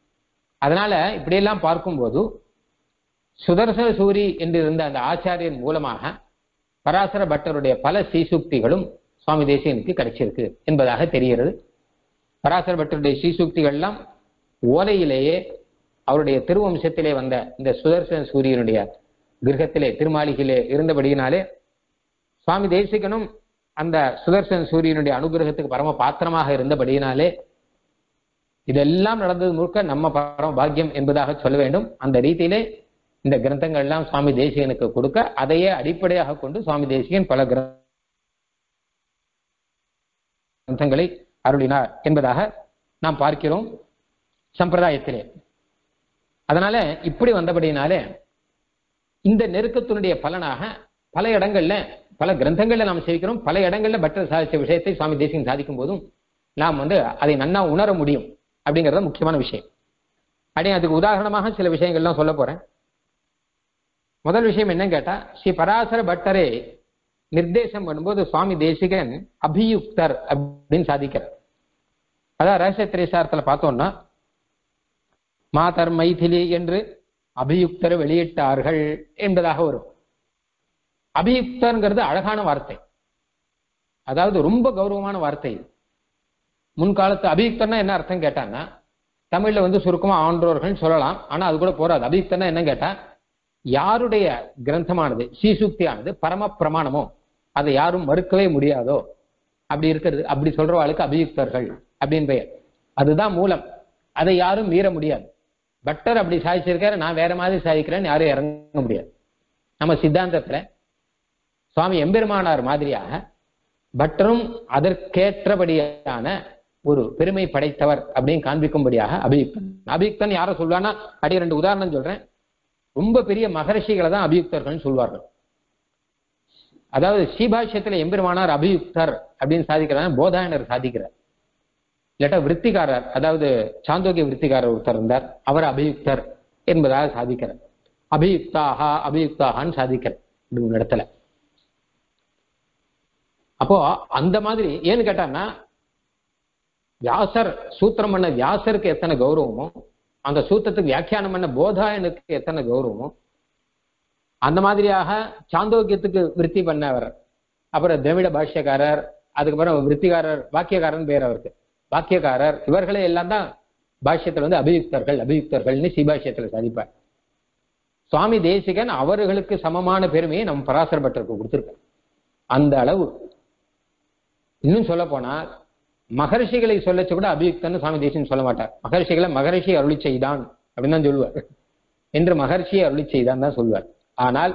அதனால இப்படியெல்லாம் பார்க்கும்போது சுதர்சன சூரி என்று இருந்த அந்த ஆச்சாரியன் மூலமாக பராசர பட்டருடைய பல சீசுக்திகளும் சுவாமி தேசியனுக்கு கிடைச்சிருக்கு என்பதாக தெரிகிறது பராசர பட்டருடைய சீசுக்திகள்லாம் ஓலையிலேயே அவருடைய திருவம்சத்திலே வந்த இந்த சுதர்சன சூரியனுடைய கிரகத்திலே திருமாளிகையிலே இருந்தபடியினாலே சுவாமி தேசிகனும் அந்த சுதர்சன் சூரியனுடைய அனுகிரகத்துக்கு பரம பாத்திரமாக இருந்தபடியினாலே இதெல்லாம் நடந்தது முழுக்க நம்ம பரம பாக்கியம் என்பதாக சொல்ல வேண்டும் அந்த ரீதியிலே இந்த கிரந்தங்கள் எல்லாம் சுவாமி தேசிகனுக்கு கொடுக்க அதையே அடிப்படையாக கொண்டு சுவாமி தேசிகன் பல கிரந்தங்களை அருளினார் என்பதாக நாம் பார்க்கிறோம் சம்பிரதாயத்திலே அதனால இப்படி வந்தபடினாலே இந்த நெருக்கத்தினுடைய பலனாக பல இடங்கள்ல பல கிரந்தங்கள்ல நாம் சேவிக்கிறோம் பல இடங்கள்ல பட்டர் சாதித்த விஷயத்தை சுவாமி தேசிகன் சாதிக்கும் போதும் நாம் வந்து அதை நன்னா உணர முடியும் அப்படிங்கறது முக்கியமான விஷயம் அப்படி அதுக்கு உதாரணமாக சில விஷயங்கள்லாம் சொல்ல போறேன் முதல் விஷயம் என்னன்னு கேட்டா ஸ்ரீ பராசர பட்டரே நிர்தேசம் பண்ணும்போது சுவாமி தேசிகன் அபியுக்தர் அப்படின்னு சாதிக்கிறார் அதான் ரகசிய திரைசாரத்துல பார்த்தோம்னா மாதர் மைதிலி என்று அபியுக்தர் வெளியிட்டார்கள் என்பதாக வரும் அபியுக்தர்ங்கிறது அழகான வார்த்தை அதாவது ரொம்ப கௌரவமான வார்த்தை இது முன்காலத்து அபியுக்தர்னா என்ன அர்த்தம் கேட்டான்னா தமிழ்ல வந்து சுருக்கமா ஆன்றோர்கள் சொல்லலாம் ஆனா அது கூட போறாது அபியுக்தர்னா என்ன கேட்டா யாருடைய கிரந்தமானது ஸ்ரீசுக்தியானது பரம பிரமாணமோ அதை யாரும் மறுக்கவே முடியாதோ அப்படி இருக்கிறது அப்படி சொல்றவாளுக்கு அபியுக்தர்கள் அப்படின்னு பெயர் அதுதான் மூலம் அதை யாரும் மீற முடியாது பட்டர் அப்படி சாதிச்சிருக்காரு நான் வேற மாதிரி சாதிக்கிறேன்னு யாரும் இறங்க முடியாது நம்ம சித்தாந்தத்துல சுவாமி எம்பெருமானார் மாதிரியாக பட்டரும் அதற்கேற்றபடியான ஒரு பெருமை படைத்தவர் அப்படின்னு காண்பிக்கும்படியாக அபியுக்தன் அபியுக்தன் யாரை சொல்லுவான்னா அடி ரெண்டு உதாரணம் சொல்றேன் ரொம்ப பெரிய மகரிஷிகளை தான் அபியுக்தர்கள் சொல்வார்கள் அதாவது ஸ்ரீபாஷ்யத்துல எம்பெருமானார் அபியுக்தர் அப்படின்னு சாதிக்கிறார் போதாயனர் சாதிக்கிறார் இல்லாட்டா விற்த்திகாரர் அதாவது சாந்தோக்கிய விற்த்திகாரர் ஒருத்தர் இருந்தார் அவர் அபியுக்தர் என்பதாக சாதிக்கிறார் அபியுக்தாகா அபியுக்தாகான்னு சாதிக்கிறார் இப்படி ஒரு இடத்துல அப்போ அந்த மாதிரி ஏன்னு கேட்டான்னா வியாசர் சூத்திரம் பண்ண வியாசருக்கு எத்தனை கௌரவமோ அந்த சூத்திரத்துக்கு வியாக்கியானம் பண்ண போதாயனுக்கு எத்தனை கௌரவமோ அந்த மாதிரியாக சாந்தோக்கியத்துக்கு விருத்தி பண்ணவர் அப்புறம் திராவிட பாஷ்யக்காரர் அதுக்கப்புறம் விற்த்திகாரர் வாக்கியக்காரன் பேர் அவருக்கு வாக்கியக்காரர் இவர்களே எல்லாம் தான் பாஷ்யத்தில் வந்து அபியுக்தர்கள் அபியுக்தர்கள்னு சிபாஷ்யத்துல சாதிப்பார் சுவாமி தேசிகன் அவர்களுக்கு சமமான பெருமையை நம்ம பராசர பட்டருக்கு கொடுத்திருக்கார் அந்த அளவு இன்னும் சொல்ல போனால் மகர்ஷிகளை சொல்லச்சு கூட அபியுக்தன்னு சுவாமி தேசிகன் சொல்ல மாட்டார் மகர்ஷிகளை மகர்ஷி அருளி செய்தான் அப்படின்னு தான் சொல்லுவார் என்று மகர்ஷியை அருளி செய்தான் தான் சொல்லுவார் ஆனால்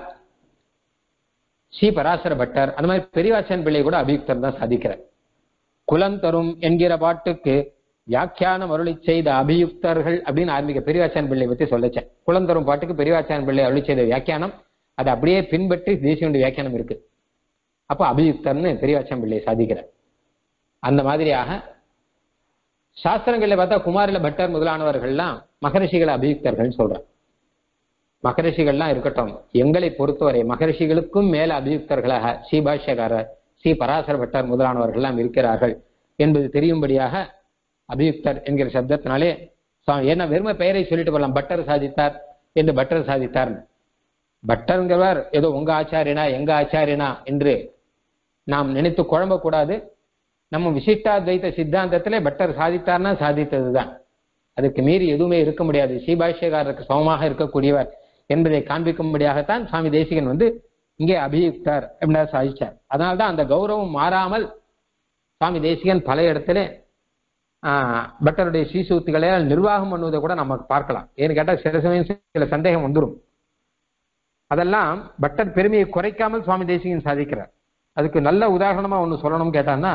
ஸ்ரீ பராசர பட்டர் அந்த மாதிரி பெரியவாச்சன் பிள்ளை கூட அபியுக்தர் தான் சாதிக்கிறார் குலந்தரும் என்கிற பாட்டுக்கு வியாக்கியானம் அருளி செய்த அபியுக்தர்கள் அப்படின்னு ஆரம்பிக்க பெரியவாச்சான் பிள்ளை பத்தி சொல்லச்சேன் குலந்தரும் பாட்டுக்கு பெரியவாச்சான் பிள்ளை அருளி செய்த வியாக்கியானம் அதை அப்படியே பின்பற்றி தேசியனுடைய வியாக்கியானம் இருக்கு அப்ப அபியுக்தர்னு பெரியவாச்சான் பிள்ளை சாதிக்கிறார் அந்த மாதிரியாக சாஸ்திரங்களில் பார்த்தா குமாரில பட்டர் முதலானவர்கள்லாம் மகரிஷிகளை அபியுக்தர்கள் சொல்றாங்க மகரிஷிகள்லாம் இருக்கட்டும் எங்களை பொறுத்தவரை மகரிஷிகளுக்கும் மேல அபியுக்தர்களாக ஸ்ரீபாஷ்யக்காரர் ஸ்ரீ பராசர பட்டர் முதலானவர்கள்லாம் இருக்கிறார்கள் என்பது தெரியும்படியாக அபியுக்தர் என்கிற சப்தத்தினாலே ஏன்னா வெறும பெயரை சொல்லிட்டு போகலாம் பட்டர் சாதித்தார் என்று பட்டர் சாதித்தார் பட்டருங்கிறவர் ஏதோ உங்க ஆச்சாரியனா எங்க ஆச்சாரியனா என்று நாம் நினைத்து குழம்பக்கூடாது நம்ம விசிஷ்டாத்வைத்த சித்தாந்தத்திலே பட்டர் சாதித்தார்னா சாதித்ததுதான் அதுக்கு மீறி எதுவுமே இருக்க முடியாது ஸ்ரீபாஷ்யக்காரருக்கு சமமாக இருக்கக்கூடியவர் என்பதை காண்பிக்கும்படியாகத்தான் சுவாமி தேசிகன் வந்து இங்கே அபியுக்தர் அப்படின்னா சாதிச்சார் அதனால்தான் அந்த கௌரவம் மாறாமல் சுவாமி தேசிகன் பல இடத்துல பட்டருடைய சீசூத்திகளை நிர்வாகம் பண்ணுவதை கூட நம்ம பார்க்கலாம் ஏன்னு கேட்டால் சில சமயம் சில சந்தேகம் வந்துடும் அதெல்லாம் பட்டர் பெருமையை குறைக்காமல் சுவாமி தேசிகன் சாதிக்கிறார் அதுக்கு நல்ல உதாரணமா ஒன்று சொல்லணும்னு கேட்டான்னா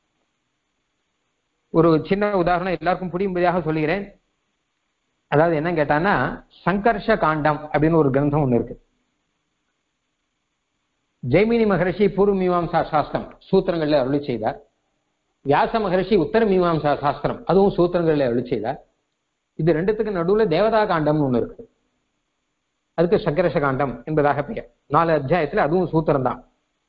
ஒரு சின்ன உதாரணம் எல்லாருக்கும் புரியும்படியாக சொல்லுகிறேன் அதாவது என்ன கேட்டான்னா சங்கர்ஷ காண்டம் அப்படின்னு ஒரு கிரந்தம் ஒன்று இருக்கு ஜெய்மினி மகரிஷி பூர்வ மீமாம்சா சாஸ்திரம் சூத்திரங்கள்ல அருளி செய்தார் வியாச மகரிஷி உத்தர மீமாம்சா சாஸ்திரம் அதுவும் சூத்திரங்கள்ல அருளி செய்தார் இது ரெண்டுத்துக்கு நடுவுல தேவதா காண்டம்னு ஒண்ணு இருக்கு அதுக்கு சங்கரஷ காண்டம் என்பதாக பெயர் நாலு அத்தியாயத்துல அதுவும் சூத்திரம் தான்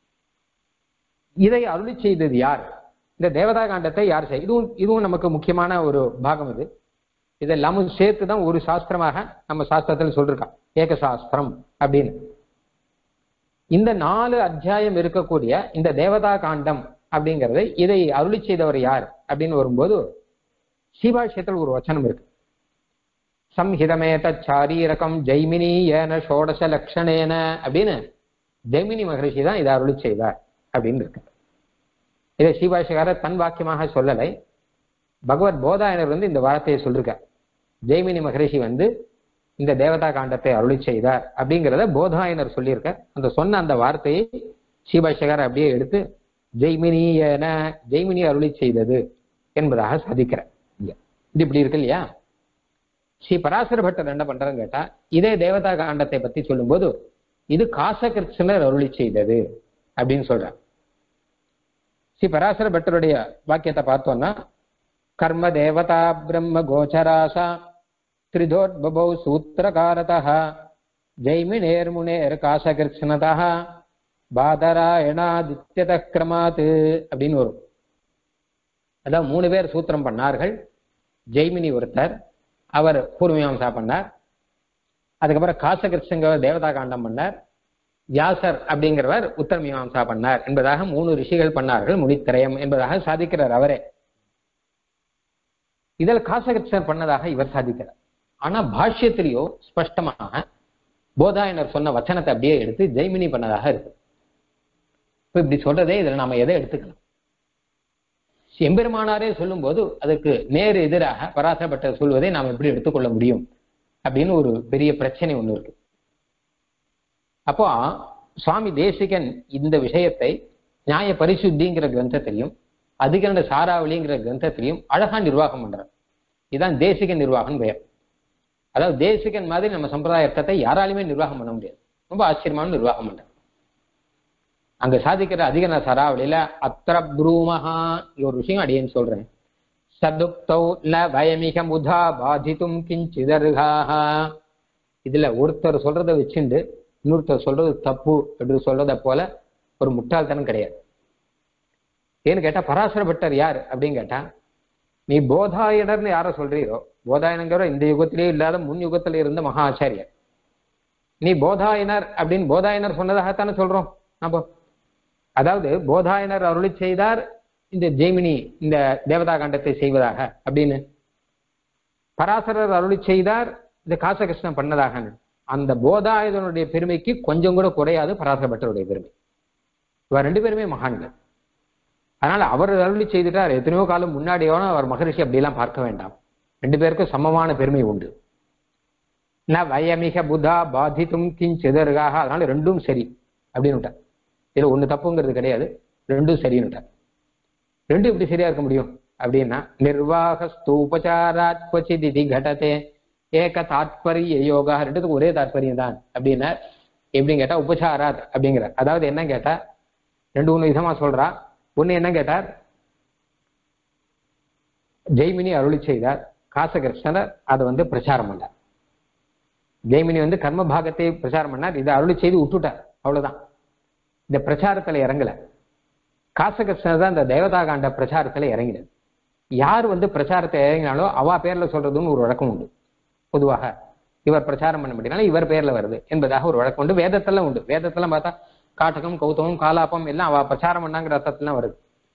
இதை அருளி செய்தது யார் இந்த தேவதா காண்டத்தை யார் செய் இதுவும் இதுவும் நமக்கு முக்கியமான ஒரு பாகம் இது இதெல்லாமும் சேர்த்து தான் ஒரு சாஸ்திரமாக நம்ம சாஸ்திரத்தில் சொல்லிருக்கான் ஏக சாஸ்திரம் அப்படின்னு இந்த நாலு அத்தியாயம் இருக்கக்கூடிய இந்த தேவதா காண்டம் அப்படிங்கிறது இதை அருளி செய்தவர் யார் அப்படின்னு வரும்போது சீபாஷ்யத்தில் ஒரு வச்சனம் இருக்கு சம்ஹிதமேத சாரீரகம் ஜெய்மினி ஏன ஷோடச லக்ஷணேன அப்படின்னு ஜெய்மினி மகரிஷி தான் இதை அருளி செய்தார் அப்படின்னு இருக்கு இதை ஸ்ரீபாஷகாரர் தன் வாக்கியமாக சொல்லலை பகவத் போதாயனர் வந்து இந்த வார்த்தையை சொல்லிருக்கார் ஜெய்மினி மகரிஷி வந்து இந்த தேவதா காண்டத்தை அருளி செய்தார் அப்படிங்கிறத போதாயனர் சொல்லியிருக்கார் அந்த சொன்ன அந்த வார்த்தையை ஸ்ரீபாஷகாரர் அப்படியே எடுத்து ஜெய்மினி என ஜெய்மினி அருளி செய்தது என்பதாக சாதிக்கிறார் இங்க. இது இப்படி இருக்கு இல்லையா ஸ்ரீ பராசர பட்டர் என்ன பண்றாருன்னு கேட்டா இதே தேவதா காண்டத்தை பத்தி சொல்லும்போது இது காசகிருஷ்ணர் அருளி செய்தது அப்படின்னு சொல்றார் ஸ்ரீ பராசர பட்டருடைய வாக்கியத்தை பார்த்தோம்னா கர்ம தேவதா பிரம்ம கோச்சராசா திரிதோத்பவௌ சூத்திரகாரதः ஜெய்மினேர்முனேர் காசகிருஷ்ணதः பாதராயணாதித்யத கிரமாத் அப்படின்னு வரும் அதான் மூணு பேர் சூத்திரம் பண்ணார்கள் ஜெய்மினி ஒருத்தர் அவர் பூர்வீமாம்சா பண்ணார் அதுக்கப்புறம் காசகிருஷ்ணங்கிறவர் தேவதா காண்டம் பண்ணார் வியாசர் அப்படிங்கிறவர் உத்தர மீமாம்சா பண்ணார் என்பதாக மூணு ரிஷிகள் பண்ணார்கள் முனித்திரயம் என்பதாக சாதிக்கிறார் அவரே இதில் காசகிருஷ்ணர் பண்ணதாக இவர் சாதிக்கிறார் ஆனா பாஷ்யத்திலேயோ ஸ்பஷ்டமாக போதாயனர் சொன்ன வச்சனத்தை அப்படியே எடுத்து ஜெய்மினி பண்ணதாக இருக்கு இப்ப இப்படி சொல்றதே இதுல நாம எதை எடுத்துக்கலாம் எம்பெருமானாரே சொல்லும்போது அதுக்கு நேர் எதிராக பராசரப்பட்டர் சொல்வதை நாம் எப்படி எடுத்துக்கொள்ள முடியும் அப்படின்னு ஒரு பெரிய பிரச்சனை ஒண்ணு இருக்கு அப்போ சுவாமி தேசிகன் இந்த விஷயத்தை நியாய பரிசுத்திங்கிற கிரந்தத்திலையும் அதிகண்ட சாராவளிங்கிற கிரந்தத்திலையும் அழகா நிர்வாகம் பண்றார் இதுதான் தேசிக நிர்வாகம் பெயர் அதாவது தேசிகன் மாதிரி நம்ம சம்பிரதாய அர்த்தத்தை யாராலுமே நிர்வாகம் பண்ண முடியாது ரொம்ப ஆச்சரியமான நிர்வாகம் பண்றார் அங்க சாதிக்கிற அதிகன சராவளியில அத்திர ப்ரூமஹா ஒரு விஷயம் அடியேன்னு சொல்றேன் சதுக்தௌ ல வயமிக முதா பாதித்தும் கிஞ்சிதர்காஹா இதுல ஒருத்தர் சொல்றதை வச்சுண்டு இன்னொருத்தர் சொல்றது தப்பு அப்படின்னு சொல்றத போல ஒரு முட்டாள்தனம் கிடையாது ஏன்னு கேட்டா பராசர பட்டர் யார் அப்படின்னு கேட்டா நீ போதாயனர்னு யார சொல்றீரோ போதாயனங்கிற இந்த யுகத்திலே இல்லாத முன் யுகத்துல இருந்த மகா ஆச்சாரியர் நீ போதாயனர் அப்படின்னு போதாயனர் சொன்னதாகத்தானே சொல்றோம் நம்ம அதாவது போதாயனர் அருளி செய்தார் இந்த ஜெய்மினி இந்த தேவதா காண்டத்தை செய்வதாக அப்படின்னு பராசரர் அருளி செய்தார் இந்த காசகிருஷ்ணன் பண்ணதாக அந்த போதாயுதனுடைய பெருமைக்கு கொஞ்சம் கூட குறையாது பராசர பட்டருடைய பெருமை இவர் ரெண்டு பேருமே மகான்கள் அதனால அவர் அருளி செய்துட்டார் எத்தனையோ காலம் முன்னாடியோன அவர் மகரிஷி அப்படிலாம் பார்க்க வேண்டாம் ரெண்டு பேருக்கும் சமமான பெருமை உண்டு ந வயமிக புதா பாதித்தும் கிஞ்சிதர்காக அதனால ரெண்டும் சரி அப்படின்னு விட்டார் இதுல ஒண்ணு தப்புங்கிறது கிடையாது ரெண்டும் சரின்னு விட்டார் ரெண்டும் எப்படி சரியா இருக்க முடியும் அப்படின்னா நிர்வாக ஸ்தூபச்சாராத் கொச்சிதி கடத்தே ஏக தாத்பரிய யோகா ரெண்டுத்துக்கும் ஒரே தாத்பரியம் தான் அப்படின்னா எப்படின்னு கேட்டா உபசாராத் அப்படிங்கிற அதாவது என்ன கேட்டா ரெண்டு மூணு விதமா சொல்றா ஒண்ணு என்ன கேட்டார் ஜெய்மினி அருளி செய்தார் காசகிருஷ்ணர் அதை வந்து பிரச்சாரம் பண்ணார் ஜெய்மினி வந்து கர்ம பாகத்தை பிரச்சாரம் பண்ணார் இதை அருளி செய்து விட்டுட்டார் அவ்வளவுதான் இந்த பிரச்சாரத்துல இறங்கல காசகிருஷ்ணர் தான் இந்த தேவதா காண்ட பிரச்சாரத்துல இறங்கினது யார் வந்து பிரச்சாரத்தை இறங்கினாலோ அவா பேர்ல சொல்றதுன்னு ஒரு வழக்கம் உண்டு பொதுவாக இவர் பிரச்சாரம் பண்ண முடியல இவர் பேர்ல வருது என்பதாக ஒரு வழக்கம் உண்டு வேதத்தெல்லாம் உண்டு வேதத்தெல்லாம் பார்த்தா காட்டகம் கௌதமம் காலாப்பம் எல்லாம் அவ பிரச்சாரம் பண்ணாங்கிற அர்த்தத்துலாம் வருது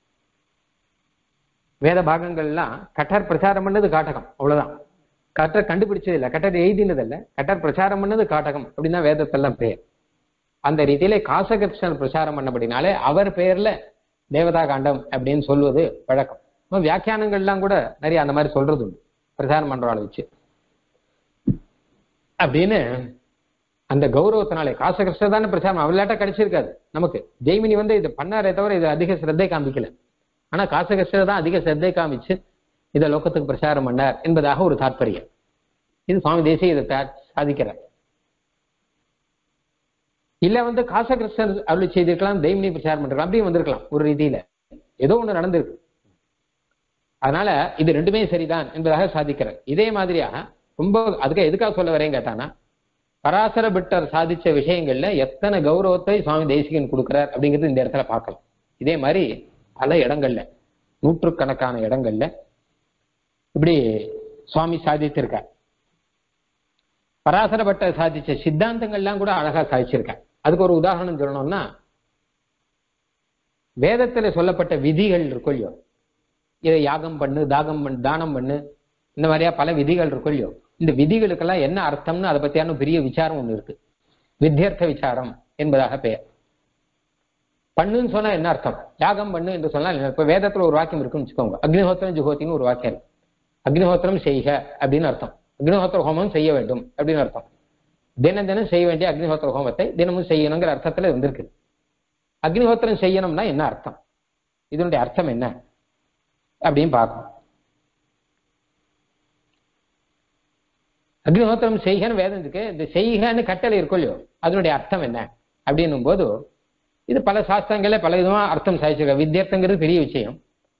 வேத பாகங்கள்லாம் கட்டர் பிரச்சாரம் பண்ணது காட்டகம் அவ்வளவுதான் கட்டர் கண்டுபிடிச்சது இல்லை கட்டர் எழுதினது இல்லை கட்டர் பிரச்சாரம் பண்ணது காட்டகம் அப்படின்னா வேதத்தெல்லாம் பேர் அந்த ரீதியில காசகிருஷ்ணன் பிரச்சாரம் பண்ணபடினாலே அவர் பெயர்ல தேவதா காண்டம் அப்படின்னு சொல்வது வழக்கம் இன்னும் வியாக்கியானங்கள்லாம் கூட நிறைய அந்த மாதிரி சொல்றது உண்டு பிரச்சாரம் பண்றவாளை வச்சு அப்படின்னு அந்த கௌரவத்தினாலே காசகிருஷ்ணர் தானே பிரச்சாரம் அவளாட்ட கிடைச்சிருக்காது நமக்கு ஜெய்மினி வந்து இது பண்ணாரே தவிர இது அதிக சிரத்தை காமிக்கல ஆனா காசகிருஷ்ணர் தான் அதிக சிரத்தை காமிச்சு இதை லோகத்துக்கு பிரச்சாரம் பண்ணார் என்பதாக ஒரு தாற்பயம் இது சுவாமி தேசிய இதை தா- சாதிக்கிறார் இல்ல வந்து காசகிருஷ்ணர் அருளி செய்திருக்கலாம் தெய்வனி பிரச்சாரம் பண்ணிருக்கலாம் அப்படியும் வந்திருக்கலாம் ஒரு ரீதியில ஏதோ ஒண்ணு நடந்திருக்கு அதனால இது ரெண்டுமே சரிதான் என்பதாக சாதிக்கிறார் இதே மாதிரியாக ரொம்ப அதுக்கு எதுக்காக சொல்ல வரேன் கேட்டானா பராசர பிட்டர் சாதிச்ச விஷயங்கள்ல எத்தனை கௌரவத்தை சுவாமி தேசிகன் கொடுக்கிறார் அப்படிங்கிறது இந்த இடத்துல பார்க்கலாம் இதே மாதிரி பல இடங்கள்ல நூற்றுக்கணக்கான இடங்கள்ல இப்படி சுவாமி சாதித்திருக்கார் பராசர பட்டர் சாதிச்ச சித்தாந்தங்கள்லாம் கூட அழகா சாதிச்சிருக்கார் அதுக்கு ஒரு உதாரணம் சொல்லணும்னா வேதத்துல சொல்லப்பட்ட விதிகள் இருக்கும் இல்லையோ இதை யாகம் பண்ணு தாகம் பண்ணு தானம் பண்ணு இந்த மாதிரியா பல விதிகள் இருக்கும் இல்லையோ இந்த விதிகளுக்கெல்லாம் என்ன அர்த்தம்னு அதை பத்தியான பெரிய விசாரம் ஒண்ணு இருக்கு வித்தியர்த்த விசாரம் என்பதாக பெயர் பண்ணுன்னு சொன்னா என்ன அர்த்தம் யாகம் பண்ணு என்று சொன்னால் என்ன? இப்ப வேதத்துல ஒரு வாக்கியம் இருக்குன்னு வச்சுக்கோங்க அக்னிஹோத்திரம் ஜுஹோத்தின்னு ஒரு வாக்கியம் இருக்கு அக்னிஹோத்திரம் செய்க அப்படின்னு அர்த்தம் அக்னிஹோத்திர ஹோமம் செய்ய வேண்டும் அப்படின்னு அர்த்தம் தினம் தினம் செய்ய வேண்டிய அக்னிஹோத்திர ஹோமத்தை தினமும் செய்யணுங்கிற அர்த்தத்துல வந்திருக்கு அக்னிஹோத்திரம் செய்யணும்னா என்ன அர்த்தம் இதனுடைய அர்த்தம் என்ன அப்படின்னு பார்க்கணும் அக்னிஹோத்திரம் செய்கன்னு வேதம் இருக்கு இந்த செய்கன்னு கட்டளை இருக்கும் இல்லையோ அதனுடைய அர்த்தம் என்ன அப்படின்னும் போது இது பல சாஸ்திரங்களே பல விதமா அர்த்தம் சாதிச்சிருக்க வித்தியர்த்தங்கிறது பெரிய விஷயம்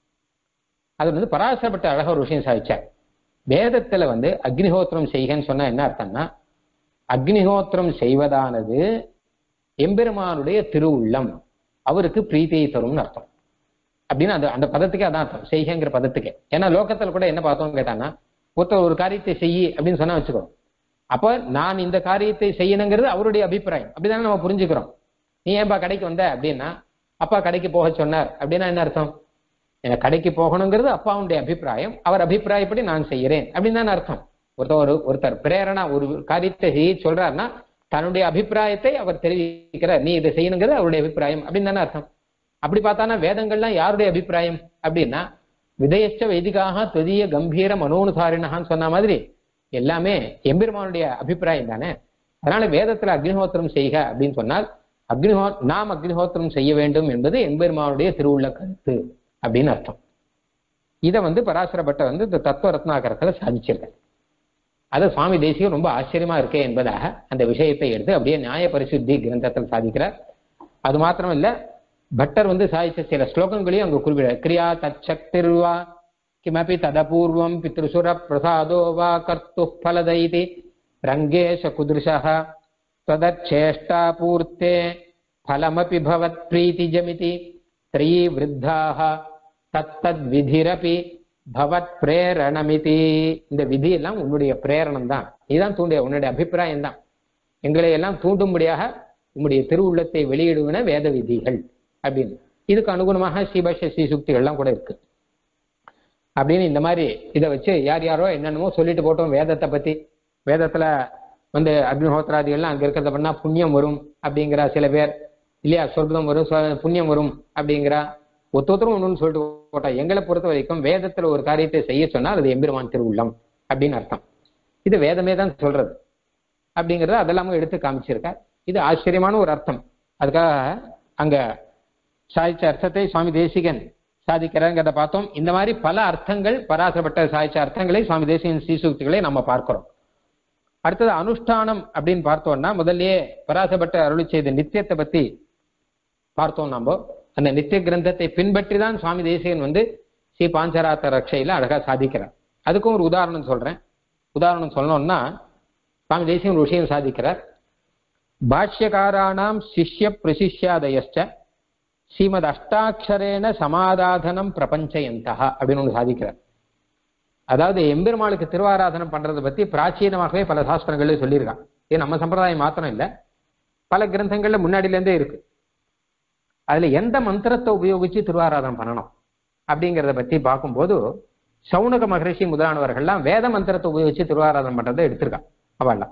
அது வந்து பராசரப்பட்ட அழகா ஒரு விஷயம் சாதிச்சார் வேதத்துல வந்து அக்னிஹோத்திரம் செய்கன்னு சொன்னா என்ன அர்த்தம்னா அக்னிஹோத்திரம் செய்வதானது எம்பெருமானுடைய திருவுள்ளம் அவருக்கு பிரீத்தியை தரும்னு அர்த்தம் அப்படின்னு அந்த அந்த பதத்துக்கே அதான் அர்த்தம் செய்கங்கிற பதத்துக்கே ஏன்னா லோகத்துல கூட என்ன பார்த்தோம் கேட்டான்னா ஒருத்தர் ஒரு காரியத்தை செய்யி அப்படின்னு சொன்னா வச்சுக்கோ அப்ப நான் இந்த காரியத்தை செய்யணுங்கிறது அவருடைய அபிப்பிராயம் அப்படிதானே நம்ம புரிஞ்சுக்கிறோம் நீ ஏன்பா கடைக்கு வந்த அப்படின்னா அப்பா கடைக்கு போக சொன்னார் அப்படின்னா என்ன அர்த்தம் எனக்கு கடைக்கு போகணுங்கிறது அப்பாவுடைய அபிப்பிராயம் அவர் அபிப்பிராயப்படி நான் செய்கிறேன் அப்படின்னு தானே அர்த்தம் ஒருத்தர் ஒரு ஒருத்தர் பிரேரணா ஒரு காரியத்தை செய்ய சொல்றாருன்னா தன்னுடைய அபிப்பிராயத்தை அவர் தெரிவிக்கிறார் நீ இதை செய்யணுங்கிறது அவருடைய அபிப்பிராயம் அப்படின்னு தானே அர்த்தம் அப்படி பார்த்தானா வேதங்கள்லாம் யாருடைய அபிப்பிராயம் அப்படின்னா விதயச்ச வைதிகாக துவதிய கம்பீர மனோனுசாரினகான்னு சொன்ன மாதிரி எல்லாமே எம்பெருமானுடைய அபிப்பிராயம் தானே அதனால வேதத்துல அக்னிஹோத்திரம் செய்க அப்படின்னு சொன்னால் அக்னிஹோ நாம் அக்னிஹோத்திரம் செய்ய வேண்டும் என்பது எம்பெருமானுடைய திருவுள்ள கருத்து அப்படின்னு அர்த்தம் இதை வந்து பராசரப்பட்ட வந்து இந்த தத்துவ ரத்னாகரத்துல சாதிச்சிருக்க அது சுவாமி தேசியம் ரொம்ப ஆச்சரியமா இருக்கே என்பதாக அந்த விஷயத்தை எடுத்து அப்படியே நியாய பரிசுத்தி கிரந்தத்தில் சாதிக்கிறார் அது மாத்திரம் இல்ல பட்டர் வந்து சாதிச்ச சில ஸ்லோகங்களையும் அங்க குறிப்பிட கிரியா தச்சக்திர்வா கிமபி ததபூர்வம் பித்ருசுர பிரசாதோ வா கர்த்து ஃபலதைதி ரங்கேஷ குதிருஷः त्वदच्छेष्टापूर्ते फलमपि भवत्प्रीतिजमिति त्रयी वृद्धाः தத்தத்விதிரபி பவத் பிரேரணமிதி இந்த விதி எல்லாம் உன்னுடைய பிரேரணம் தான் நீதான் தூண்டிய உன்னுடைய அபிப்பிராயம் தான் எங்களை எல்லாம் தூண்டும்படியாக உன்னுடைய திருவுள்ளத்தை வெளியிடுவன வேத விதிகள் அப்படின்னு இதுக்கு அனுகுணமாக ஸ்ரீபாஷ்ய ஸ்ரீசுக்திகள்லாம் கூட இருக்கு அப்படின்னு இந்த மாதிரி இதை வச்சு யார் யாரோ என்னென்னமோ சொல்லிட்டு போட்டோம் வேதத்தை பத்தி வேதத்துல வந்து அக்னிஹோத்திராதிகள்லாம் அங்க இருக்கிறத பண்ணா புண்ணியம் வரும் அப்படிங்கிற சில பேர் இல்லையா சொர்க்கம் வரும் சொ- புண்ணியம் வரும் அப்படிங்கிறா ஒத்தொத்தரும் ஒண்ணுன்னு சொல்லிட்டு போட்டா எங்களை பொறுத்த வரைக்கும் வேதத்துல ஒரு காரியத்தை செய்ய சொன்னால் அது எம்பெருமான் திருவுள்ளம் அப்படின்னு அர்த்தம் இது வேதமே தான் சொல்றது அப்படிங்கறத அதெல்லாமும் எடுத்து காமிச்சிருக்கார் இது ஆச்சரியமான ஒரு அர்த்தம் அதுக்காக அங்க சாதிச்ச அர்த்தத்தை சுவாமி தேசிகன் சாதிக்கிறாங்கிறத பார்த்தோம் இந்த மாதிரி பல அர்த்தங்கள் பராசரப்பட்ட சாதிச்ச அர்த்தங்களை சுவாமி தேசிகன் ஸ்ரீசூக்திகளை நம்ம பார்க்கிறோம் அடுத்தது அனுஷ்டானம் அப்படின்னு பார்த்தோம்னா முதல்லயே பராசப்பட்ட அருளி செய்த நித்தியத்தை பத்தி பார்த்தோம் நாம அந்த நித்திய கிரந்தத்தை பின்பற்றி தான் சுவாமி தேசிகன் வந்து ஸ்ரீ பாஞ்சராத்த ரக்ஷையில அழகா சாதிக்கிறார் அதுக்கும் ஒரு உதாரணம் சொல்றேன் உதாரணம் சொல்லணும்னா சுவாமி தேசிகன் ஒரு விஷயம் சாதிக்கிறார் பாஷ்யகாராணாம் சிஷ்ய பிரசிஷ்யாதயச்ச ஸ்ரீமத் அஷ்டாட்சரேன சமாதாதனம் பிரபஞ்சயந்தா அப்படின்னு ஒன்று சாதிக்கிறார் அதாவது எம்பெருமாளுக்கு திருவாராதனம் பண்றதை பத்தி பிராச்சீனமாகவே பல சாஸ்திரங்கள்ல சொல்லியிருக்கான் இது நம்ம சம்பிரதாயம் மாத்திரம் இல்ல பல கிரந்தங்கள்ல முன்னாடில இருந்தே இருக்கு அதுல எந்த மந்திரத்தை உபயோகிச்சு திருவாராதனம் பண்ணணும் அப்படிங்கிறத பத்தி பார்க்கும்போது சவுனக மகரிஷி முதலானவர்கள்லாம் வேத மந்திரத்தை உபயோகிச்சு திருவாராதனம் பண்றதை எடுத்திருக்கான் அவள்லாம்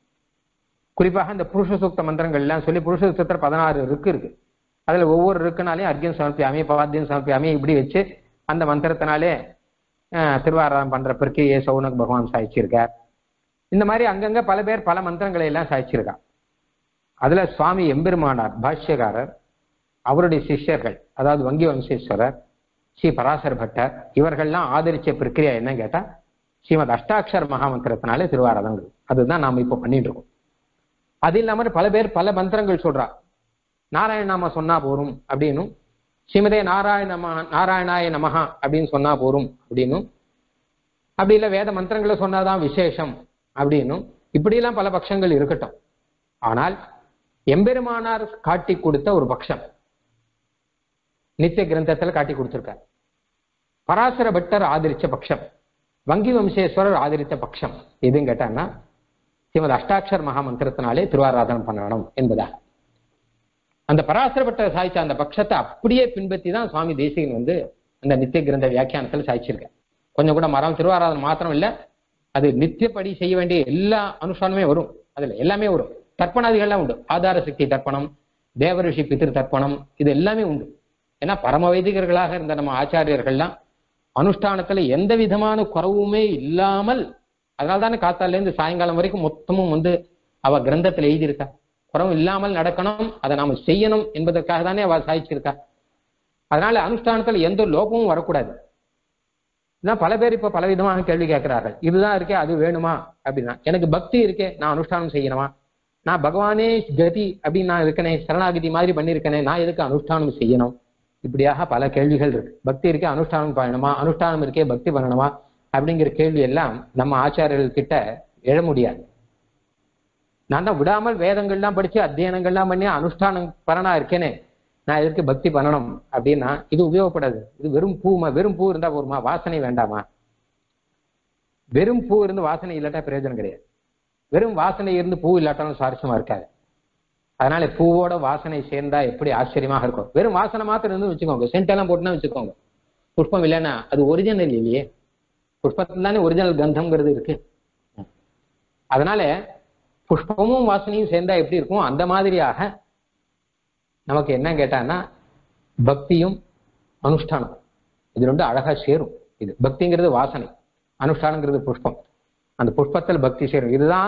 குறிப்பாக இந்த புருஷ சூக்த மந்திரங்கள் எல்லாம் சொல்லி புருஷ சூத்திரம் பதினாறு இருக்கு இருக்கு அதுல ஒவ்வொரு இருக்குனாலையும் அர்க்கியம் சமர்ப்பியாமி பாத்தியம் சமர்ப்பியாமி இப்படி வச்சு அந்த மந்திரத்தினாலே அஹ், திருவாராதனம் பண்ற பிரக்கிரியை சவுனக் பகவான் சாதிச்சிருக்கார் இந்த மாதிரி அங்கங்க பல பேர் பல மந்திரங்களை எல்லாம் சாதிச்சிருக்கா அதுல சுவாமி எம்பெருமானார் பாஷ்யகாரர் அவருடைய சிஷ்யர்கள் அதாவது வங்கி வம்சேஸ்வரர் ஸ்ரீ பராசர பட்டர் இவர்கள்லாம் ஆதரிச்ச பிரக்கிரியா என்னன்னு கேட்டா ஸ்ரீமத் அஷ்டாட்சர மகாமந்திரத்தினாலே திருவாராதனம் அதுதான் நாம இப்போ பண்ணிட்டு இருக்கோம் அது இல்லாம பல பேர் பல மந்திரங்கள் சொல்றா நாராயண நாம சொன்னா போரும் அப்படின்னும் ஸ்ரீமதே நாராயண நம- நாராயணாய நமஹா அப்படின்னு சொன்னா போரும் அப்படின்னும் அப்படி இல்ல வேத மந்திரங்களை சொன்னாதான் விசேஷம் அப்படின்னும் இப்படியெல்லாம் பல பட்சங்கள் இருக்கட்டும் ஆனால் எம்பெருமானார் காட்டி கொடுத்த ஒரு பட்சம் நித்திய கிரந்தத்துல காட்டி கொடுத்திருக்கார் பராசர பட்டர் ஆதரிச்ச பட்சம் வங்கி வம்சேஸ்வரர் ஆதரித்த பட்சம் எதுன்னு கேட்டான்னா ஸ்ரீமத் அஷ்டாட்சர் மகா மந்திரத்தினாலே திருவாராதனம் பண்ணணும் என்பதாக அந்த பராசரப்பட்ட சாய்ச்ச அந்த பட்சத்தை அப்படியே பின்பற்றி தான் சுவாமி தேசிகன் வந்து அந்த நித்திய கிரந்த வியாக்கியானத்தில் சாய்ச்சிருக்கார் கொஞ்சம் கூட மரம் திருவாராதனம் மாத்திரம் இல்ல அது நித்தியப்படி செய்ய வேண்டிய எல்லா அனுஷ்டானமே வரும் அதுல எல்லாமே வரும் தர்ப்பணாதிகள்லாம் உண்டு ஆதார சக்தி தர்ப்பணம் தேவரிஷி பித்திரு தர்ப்பணம் இது எல்லாமே உண்டு ஏன்னா பரம வைதிகர்களாக இருந்த நம்ம ஆச்சாரியர்கள்லாம் அனுஷ்டானத்துல எந்த விதமான குறவுமே இல்லாமல் அதனால தானே காத்தால இருந்து சாயங்காலம் வரைக்கும் மொத்தமும் வந்து அவ கிரந்தத்துல எழுதியிருக்கா குறவு இல்லாமல் நடக்கணும் அதை நாம செய்யணும் என்பதற்காக தானே அவ சாதிச்சிருக்கா அதனால அனுஷ்டானத்துல எந்த லோபமும் வரக்கூடாது இதான் பல பேர் இப்ப பல விதமான கேள்வி கேட்கிறார்கள் இதுதான் இருக்கே அது வேணுமா அப்படின்னா எனக்கு பக்தி இருக்கே நான் அனுஷ்டானம் செய்யணுமா நான் பகவானே கதி அப்படின்னு நான் இருக்கனே சரணாகதி மாதிரி பண்ணியிருக்கனே நான் எதுக்கு அனுஷ்டானம் செய்யணும் இப்படியாக பல கேள்விகள் இருக்கு பக்தி இருக்கே அனுஷ்டானம் பண்ணணுமா அனுஷ்டானம் இருக்கே பக்தி பண்ணணுமா அப்படிங்கிற கேள்வி எல்லாம் நம்ம ஆச்சாரியர்கள் கிட்ட எழ முடியாது நான் தான் விடாமல் வேதங்கள்லாம் படிச்சு அத்தியனங்கள்லாம் பண்ணி அனுஷ்டானம் பலனா இருக்கேனே நான் எதுக்கு பக்தி பண்ணணும் அப்படின்னா இது உபயோகப்படாது இது வெறும் பூமா வெறும் பூ இருந்தா போருமா வாசனை வேண்டாமா வெறும் பூ இருந்து வாசனை இல்லாட்டா பிரயோஜனம் கிடையாது வெறும் வாசனை இருந்து பூ இல்லாட்டாலும் சுவாரஸ்யமா இருக்காது அதனால பூவோட வாசனை சேர்ந்தா எப்படி ஆச்சரியமாக இருக்கும் வெறும் வாசனை மாத்திரம் இருந்து வச்சுக்கோங்க சென்ட் எல்லாம் போட்டுனா வச்சுக்கோங்க புஷ்பம் இல்லைன்னா அது ஒரிஜினல் இல்லையே புஷ்பத்துல தானே ஒரிஜினல் கந்தம்ங்கிறது இருக்கு அதனால புஷ்பமும் வாசனையும் சேர்ந்தா எப்படி இருக்கும் அந்த மாதிரியாக நமக்கு என்ன கேட்டான்னா பக்தியும் அனுஷ்டானம் இது ரெண்டும் அழகா சேரும் இது பக்திங்கிறது வாசனை அனுஷ்டானங்கிறது புஷ்பம் அந்த புஷ்பத்தில் பக்தி சேரும் இதுதான்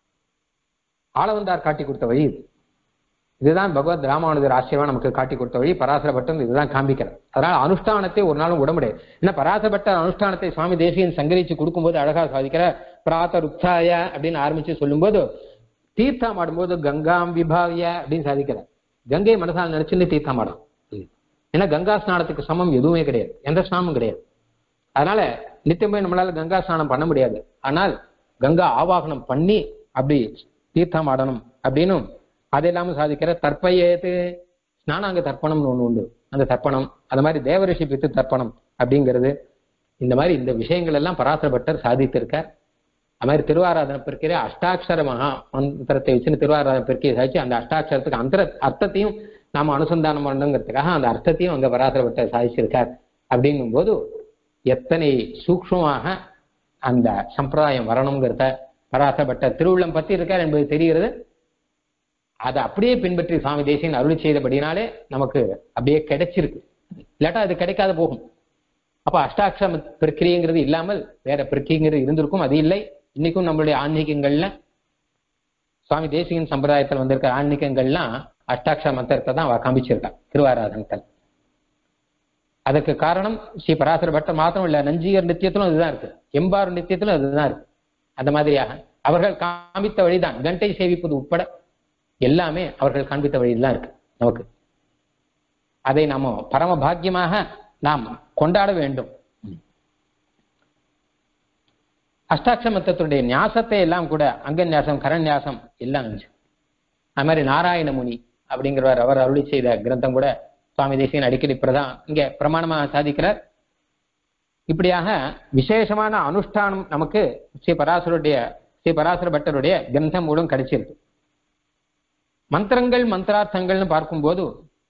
ஆளவந்தார் காட்டி கொடுத்த வழி இது இதுதான் பகவத் ராமானுஜர் ஆசிரியமா நமக்கு காட்டி கொடுத்த வழி பராசரப்பட்டம் இதுதான் காண்பிக்கிறது அதனால அனுஷ்டானத்தை ஒரு நாளும் விட முடியாது ஏன்னா பராசரப்பட்ட அனுஷ்டானத்தை சுவாமி தேசியன் சங்கரிச்சு கொடுக்கும்போது அழகா சாதிக்கிற பிராத்த ருக்ஷாய அப்படின்னு ஆரம்பிச்சு சொல்லும்போது தீர்த்தம் ஆடும்போது கங்காம் விபாவிய அப்படின்னு சாதிக்கிறார் கங்கை மனசால் நினைச்சுன்னு தீர்த்தம் ஆடும் ஏன்னா கங்கா ஸ்நானத்துக்கு சமம் எதுவுமே கிடையாது எந்த ஸ்நானமும் கிடையாது அதனால நித்தியமே நம்மளால கங்கா ஸ்நானம் பண்ண முடியாது ஆனால் கங்கா ஆவாகனம் பண்ணி அப்படி தீர்த்தம் ஆடணும் அப்படின்னும் அது இல்லாம சாதிக்கிற தற்பயேத்து ஸ்நானாங்க தர்ப்பணம்னு ஒண்ணு உண்டு அந்த தர்ப்பணம் அது மாதிரி தேவரிஷி பித்து தர்ப்பணம் அப்படிங்கிறது இந்த மாதிரி இந்த விஷயங்கள் எல்லாம் பராசரப்பட்டர் சாதித்திருக்கார் அது மாதிரி திருவாராதன பெருக்கிற அஷ்டாட்சர மகா மந்திரத்தை வச்சுன்னு திருவாராதன பெருக்கியை சாதிச்சு அந்த அஷ்டாட்சரத்துக்கு அந்த அர்த்தத்தையும் நாம அனுசந்தானம் பண்ணணுங்கிறதுக்காக அந்த அர்த்தத்தையும் அங்க பராசரப்பட்டர் சாதிச்சிருக்கார் அப்படிங்கும்போது எத்தனை சூக்ஷ்மமாக அந்த சம்பிரதாயம் வரணுங்கிறத பராசப்பட்ட திருவுள்ளம் பத்தி இருக்கார் என்பது தெரிகிறது அதை அப்படியே பின்பற்றி சுவாமி தேசியன் அருளி செய்தபடினாலே நமக்கு அப்படியே கிடைச்சிருக்கு இல்லாட்டா அது கிடைக்காத போகும் அப்ப அஷ்டாட்சர பிரக்கிரியங்கிறது இல்லாமல் வேற பிரக்கியங்கிறது இருந்திருக்கும் அது இல்லை இன்னைக்கும் நம்மளுடைய ஆன்மீகங்கள்ல சுவாமி தேசிகன் சம்பிரதாயத்தில் வந்திருக்கிற ஆன்மீகங்கள்லாம் அஷ்டாட்சர மந்திரத்தை தான் அவ காமிச்சிருக்கா திருவாராதனத்தில் அதுக்கு காரணம் ஸ்ரீ பராசர பட்டர் மாத்திரம் இல்ல நஞ்சியர் நித்தியத்திலும் அதுதான் இருக்கு எம்பார் நித்தியத்திலும் அதுதான் இருக்கு அந்த மாதிரியாக அவர்கள் காமித்த வழிதான் கண்டை சேவிப்பது உட்பட எல்லாமே அவர்கள் காண்பித்த வழிதான் இருக்கு நமக்கு அதை நாம பரம பாக்கியமாக நாம் கொண்டாட வேண்டும் அஷ்டாட்சமத்தத்துடைய ஞாசத்தை எல்லாம் கூட அங்கன்யாசம் கரண்யாசம் எல்லாம் இருந்துச்சு அது மாதிரி நாராயண முனி அப்படிங்கிறவர் அவர் அருளி செய்த கிரந்தம் கூட சுவாமி தேசியன் அடிக்கடி பிரதான் இங்க பிரமாணமா சாதிக்கிறார் இப்படியாக விசேஷமான அனுஷ்டானம் நமக்கு ஸ்ரீ பராசருடைய ஸ்ரீ பராசர பட்டருடைய கிரந்தம் மூலம் கிடைச்சிருக்கு மந்திரங்கள் மந்திரார்த்தங்கள்னு பார்க்கும்போது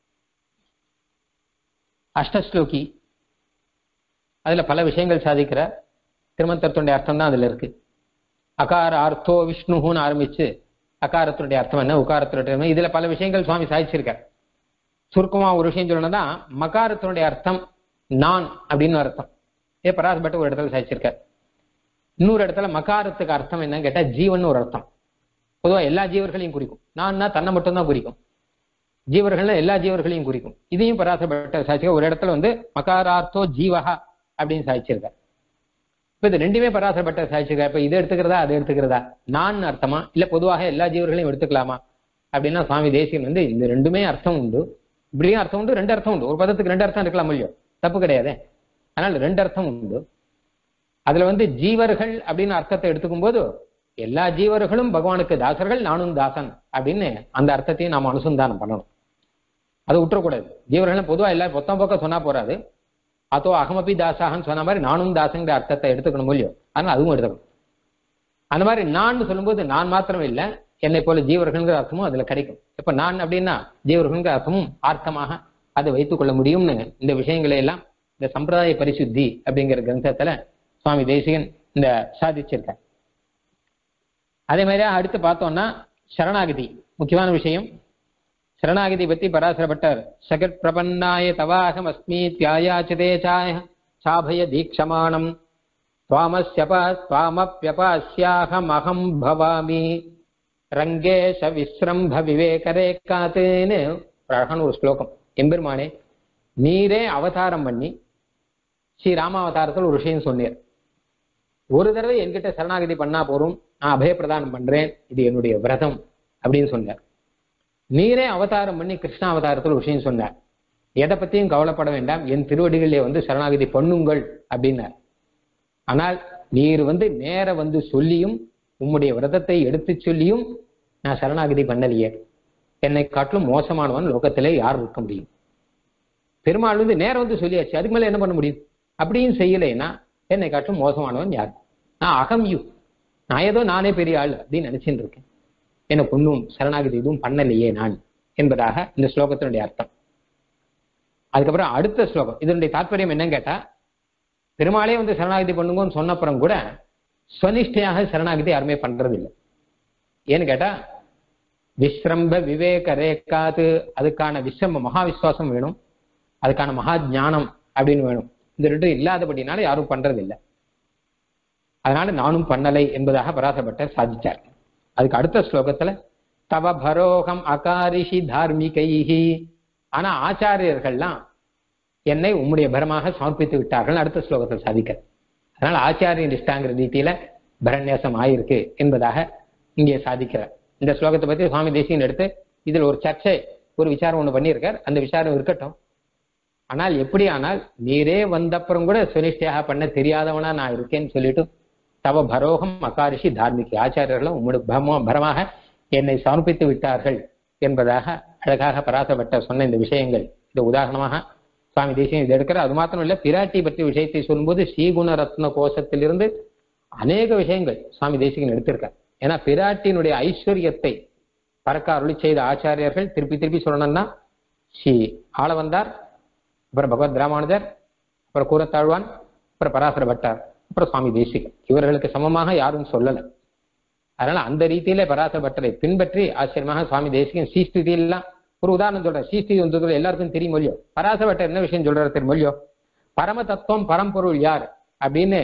அஷ்டஸ்லோகி அதுல பல விஷயங்கள் சாதிக்கிற திருமந்திரத்துடைய அர்த்தம் தான் அதுல இருக்கு அகார அர்த்தோ விஷ்ணுன்னு ஆரம்பிச்சு அகாரத்தினுடைய அர்த்தம் என்ன உகாரத்தினுடைய அர்த்தம் இதுல பல விஷயங்கள் சுவாமி சாதிச்சிருக்கார் சுருக்கமா ஒரு விஷயம் சொல்லணும்னா மகாரத்தினுடைய அர்த்தம் நான் அப்படின்னு அர்த்தம் ஏ பராஸ் பட்டு ஒரு இடத்துல சாதிச்சிருக்கார் இன்னொரு இடத்துல மகாரத்துக்கு அர்த்தம் என்னன்னு கேட்டா ஜீவன் ஒரு அர்த்தம் பொதுவாக எல்லா ஜீவர்களையும் குறிக்கும் நான்னா தன்னை மட்டும்தான் குறிக்கும் ஜீவர்கள்னா எல்லா ஜீவர்களையும் குறிக்கும் இதையும் பராசப்பட்ட சாட்சிக்க ஒரு இடத்துல வந்து மகாரார்த்தோ ஜீவஹா அப்படின்னு சாதிச்சிருக்கார் இப்ப இது ரெண்டுமே பராசப்பட்ட சாட்சிக்க இப்ப இது எடுத்துக்கிறதா அது எடுத்துக்கிறதா நான் அர்த்தமா இல்ல பொதுவாக எல்லா ஜீவர்களையும் எடுத்துக்கலாமா அப்படின்னா சுவாமி தேசியன் வந்து இந்த ரெண்டுமே அர்த்தம் உண்டு இப்படியும் அர்த்தம் உண்டு ரெண்டு அர்த்தம் உண்டு ஒரு பதத்துக்கு ரெண்டு அர்த்தம் இருக்கலாம் இல்லையோ தப்பு கிடையாதே அதனால ரெண்டு அர்த்தம் உண்டு அதுல வந்து ஜீவர்கள் அப்படின்னு அர்த்தத்தை எடுத்துக்கும் போது எல்லா ஜீவர்களும் பகவானுக்கு தாசர்கள் நானும் தாசன் அப்படின்னு அந்த அர்த்தத்தையும் நாம அனுசந்தானம் பண்ணணும் அதை விட்டுறக்கூடாது ஜீவர்கள் பொதுவா எல்லாரும் பொத்தம் போக்க சொன்னா போறாது அதோ அகமபி தாசாகன்னு சொன்ன மாதிரி நானும் தாசங்கிற அர்த்தத்தை எடுத்துக்கணும் இல்லையோ அதனால அதுவும் எடுத்துக்கணும் அந்த மாதிரி நான் சொல்லும்போது நான் மாத்திரம் இல்லை என்னை போல ஜீவர்கள்ங்கிற அர்த்தமும் அதுல கிடைக்கும் இப்ப நான் அப்படின்னா ஜீவர்கள்ங்கிற அர்த்தமும் ஆர்த்தமாக அதை வைத்துக் கொள்ள முடியும்னு இந்த விஷயங்களை எல்லாம் இந்த சம்பிரதாய பரிசுத்தி அப்படிங்கிற கிரந்தத்துல சுவாமி தேசிகன் இந்த சாதிச்சிருக்கார் அதே மாதிரி அடுத்து பார்த்தோம்னா சரணாகதி முக்கியமான விஷயம் சரணாகதி பத்தி பராசரப்பட்டார் சகத் பிரபன்னாய தவாகம் அஸ்மி தியாயாச்சதே சாய சாபய தீக்ஷமானம் துவாமஸ்யப துவாமப்யபாஸ்யாகமகம் பவாமி ரங்கேஷ விஸ்ரம்ப விவேகரேக்காத்துன்னு ஒரு அழகான ஒரு ஸ்லோகம் எம்பெருமானே நீரே அவதாரம் பண்ணி ஸ்ரீ ராமாவதாரத்தில் ஒரு விஷயம் சொன்னீர் ஒரு தடவை என்கிட்ட சரணாகதி பண்ணா போறோம் நான் அபயப்பிரதானம் பண்றேன் இது என்னுடைய விரதம் அப்படின்னு சொன்னார் நீரே அவதாரம் பண்ணி கிருஷ்ண அவதாரத்தில் ஒரு விஷயம் சொன்னார் எதை பத்தியும் கவலைப்பட வேண்டாம் என் திருவடிகளிலே வந்து சரணாகதி பண்ணுங்கள் அப்படின்னார் ஆனால் நீர் வந்து நேர வந்து சொல்லியும் உம்முடைய விரதத்தை எடுத்து சொல்லியும் நான் சரணாகதி பண்ணலையே என்னை காட்டிலும் மோசமானவன் லோகத்திலே யார் இருக்க முடியும் பெருமாள் வந்து நேரம் வந்து சொல்லியாச்சு அதுக்கு மேல என்ன பண்ண முடியும் அப்படியும் செய்யலைன்னா என்னை காட்டிலும் மோசமானவன் யார் நான் அகம் யூ நான் ஏதோ நானே பெரிய ஆள் அப்படின்னு நினைச்சுட்டு இருக்கேன் எனக்கு ஒன்றும் சரணாகதி எதுவும் பண்ணலையே நான் என்பதாக இந்த ஸ்லோகத்தினுடைய அர்த்தம் அதுக்கப்புறம் அடுத்த ஸ்லோகம் இதனுடைய தாற்பயம் என்னன்னு கேட்டா பெருமாளே வந்து சரணாகதி பண்ணுங்கன்னு சொன்னப்புறம் கூட ஸ்வனிஷ்டையாக சரணாகதி யாருமே பண்றது இல்லை ஏன்னு கேட்டா விஸ்ரம்ப விவேக ரேக்காது அதுக்கான விஸ்ரம்ப மகா விசுவாசம் வேணும் அதுக்கான மகா ஞானம் அப்படின்னு வேணும் இந்த ரெண்டு இல்லாதபடினால யாரும் பண்றது இல்லை அதனால நானும் பண்ணலை என்பதாக பராசப்பட்டர் சாதிச்சார் அதுக்கு அடுத்த ஸ்லோகத்துல தவ பரோகம் அகாரிஷி தார்மிகைஹி ஆனா ஆச்சாரியர்கள்லாம் என்னை உம்முடைய பரமாக சமர்ப்பித்து விட்டார்கள் அடுத்த ஸ்லோகத்தில் சாதிக்க அதனால ஆச்சாரிய நிஷ்டாங்கிற ரீதியில பரநியாசம் ஆயிருக்கு என்பதாக இங்கே சாதிக்கிறார் இந்த ஸ்லோகத்தை பத்தி சுவாமி தேசியன் எடுத்து இதுல ஒரு சர்ச்சை ஒரு விசாரம் ஒண்ணு பண்ணியிருக்கார் அந்த விசாரம் இருக்கட்டும் ஆனால் எப்படி ஆனால் நீரே வந்தப்புறம் கூட சுனிஷ்டையாக பண்ண தெரியாதவனா நான் இருக்கேன்னு சொல்லிட்டு தவ பரோகம் அகாரிஷி தார்மிக ஆச்சாரியர்களும் உம்முடைய பரம பரமாக என்னை சமர்ப்பித்து விட்டார்கள் என்பதாக அழகாக பராசப்பட்ட சொன்ன இந்த விஷயங்கள் இது உதாரணமாக சுவாமி தேசியம் இது எடுக்கிற அது மாத்திரம் இல்ல பிராட்டி பற்றிய விஷயத்தை சொல்லும்போது ஸ்ரீகுண ரத்ன கோஷத்திலிருந்து அநேக விஷயங்கள் சுவாமி தேசிகன் எடுத்திருக்கார் ஏன்னா பிராட்டியினுடைய ஐஸ்வர்யத்தை பறக்க அருளி செய்த ஆச்சாரியர்கள் திருப்பி திருப்பி சொல்லணும்னா ஸ்ரீ ஆளவந்தார் அப்புறம் பகவத் ராமானுஜர் அப்புறம் கூரத்தாழ்வான் அப்புறம் பராசர பட்டார் அப்புறம் சுவாமி தேசிகன் இவர்களுக்கு சமமாக யாரும் சொல்லல அதனால அந்த ரீதியில பராசர பட்டரை பின்பற்றி ஆச்சரியமாக சுவாமி தேசிகன் ஸ்ரீஸ்துதியெல்லாம் ஒரு உதாரணம் சொல்றேன் ஸ்ரீஸ்துதி வந்து எல்லாருக்கும் தெரியும் இல்லையோ பராசர பட்டர் என்ன விஷயம் சொல்றாரு தெரியும் இல்லையோ பரம தத்துவம் பரம்பொருள் யார் அப்படின்னு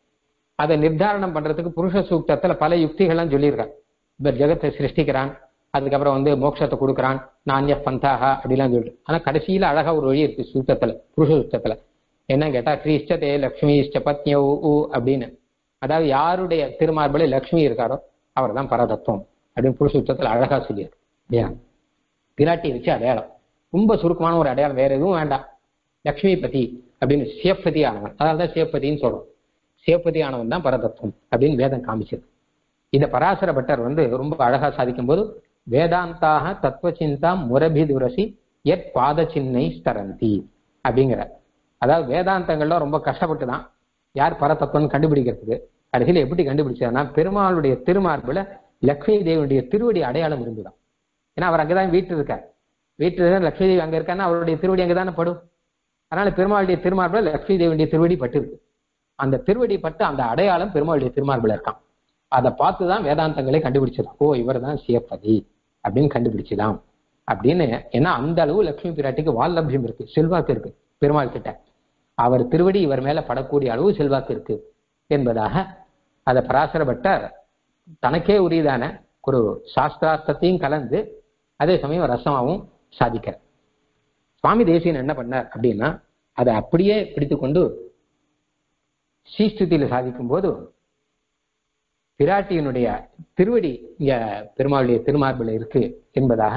அதை நிர்தாரணம் பண்றதுக்கு புருஷ சூக்தத்துல பல யுக்திகள்லாம் சொல்லியிருக்காங்க இவர் ஜெகத்தை சிருஷ்டிக்கிறான் அதுக்கப்புறம் வந்து மோட்சத்தை கொடுக்குறான் நானிய பந்தாகா அப்படிலாம் சொல்லிட்டு ஆனா கடைசியில அழகா ஒரு வழி இருக்கு சூத்தத்துல புருஷ சூக்தத்துல என்ன கேட்டா கிரீஷ்டதே லக்ஷ்மி இஷ்ட பத்னியோ ஊ அப்படின்னு அதாவது யாருடைய திருமார்பல லக்ஷ்மி இருக்காரோ அவர் தான் பரதத்துவம் அப்படின்னு புருஷ சூக்தத்துல அழகா சொல்லியிருக்கு இல்லையா பிராட்டி வச்சு அடையாளம் ரொம்ப சுருக்கமான ஒரு அடையாளம் வேற எதுவும் வேண்டாம் லக்ஷ்மி பதி அப்படின்னு சிவப்பதி ஆனவன் அதனால தான் சிவப்பதின்னு சொல்றோம் சிவப்பதி ஆனவன் தான் பரதத்துவம் அப்படின்னு வேதம் காமிச்சது இந்த பராசர பட்டர் வந்து ரொம்ப அழகா சாதிக்கும் போது வேதாந்தாக தத்துவ சிந்தா முரபிதுரசி எத் பாத சின்னை ஸ்தரந்தி அப்படிங்கிற அதாவது வேதாந்தங்கள்லாம் ரொம்ப கஷ்டப்பட்டு தான் யார் பரதத்துவம்னு கண்டுபிடிக்கிறதுக்கு கடைசியில் எப்படி கண்டுபிடிச்சதுன்னா பெருமாளுடைய திருமார்புல லக்ஷ்மி தேவனுடைய திருவடி அடையாளம் இருந்துதான் ஏன்னா அவர் அங்கதான் வீட்டு இருக்கார் வீட்டில் லக்ஷ்மி தேவி அங்க இருக்காருன்னா அவருடைய திருவடி அங்கதானே படும் அதனால பெருமாளுடைய திருமார்புல லக்ஷ்மி தேவனுடைய திருவடி பட்டு இருக்கு அந்த திருவடி பட்டு அந்த அடையாளம் பெருமாளுடைய திருமார்புல இருக்கான் அதை பார்த்து தான் வேதாந்தங்களை கண்டுபிடிச்சது ஓ இவர் தான் சிவப்பதி அப்படின்னு கண்டுபிடிச்சலாம் அப்படின்னு ஏன்னா அந்த அளவு லட்சுமி பிராட்டிக்கு வால்லபியம் இருக்கு செல்வாக்கு இருக்கு பெருமாள் கிட்ட அவர் திருவடி இவர் மேல படக்கூடிய அளவு செல்வாக்கு இருக்கு என்பதாக அதை பராசரப்பட்டார் தனக்கே உரியதான ஒரு சாஸ்திரார்த்தத்தையும் கலந்து அதே சமயம் ரசமாவும் சாதிக்கிறார் சுவாமி தேசியன் என்ன பண்ணார் அப்படின்னா அதை அப்படியே பிடித்துக்கொண்டு ஸ்ரீஸ்துதியில சாதிக்கும் போது பிராட்டியினுடைய திருவடி இங்க பெருமாளுடைய திருமார்பில் இருக்கு என்பதாக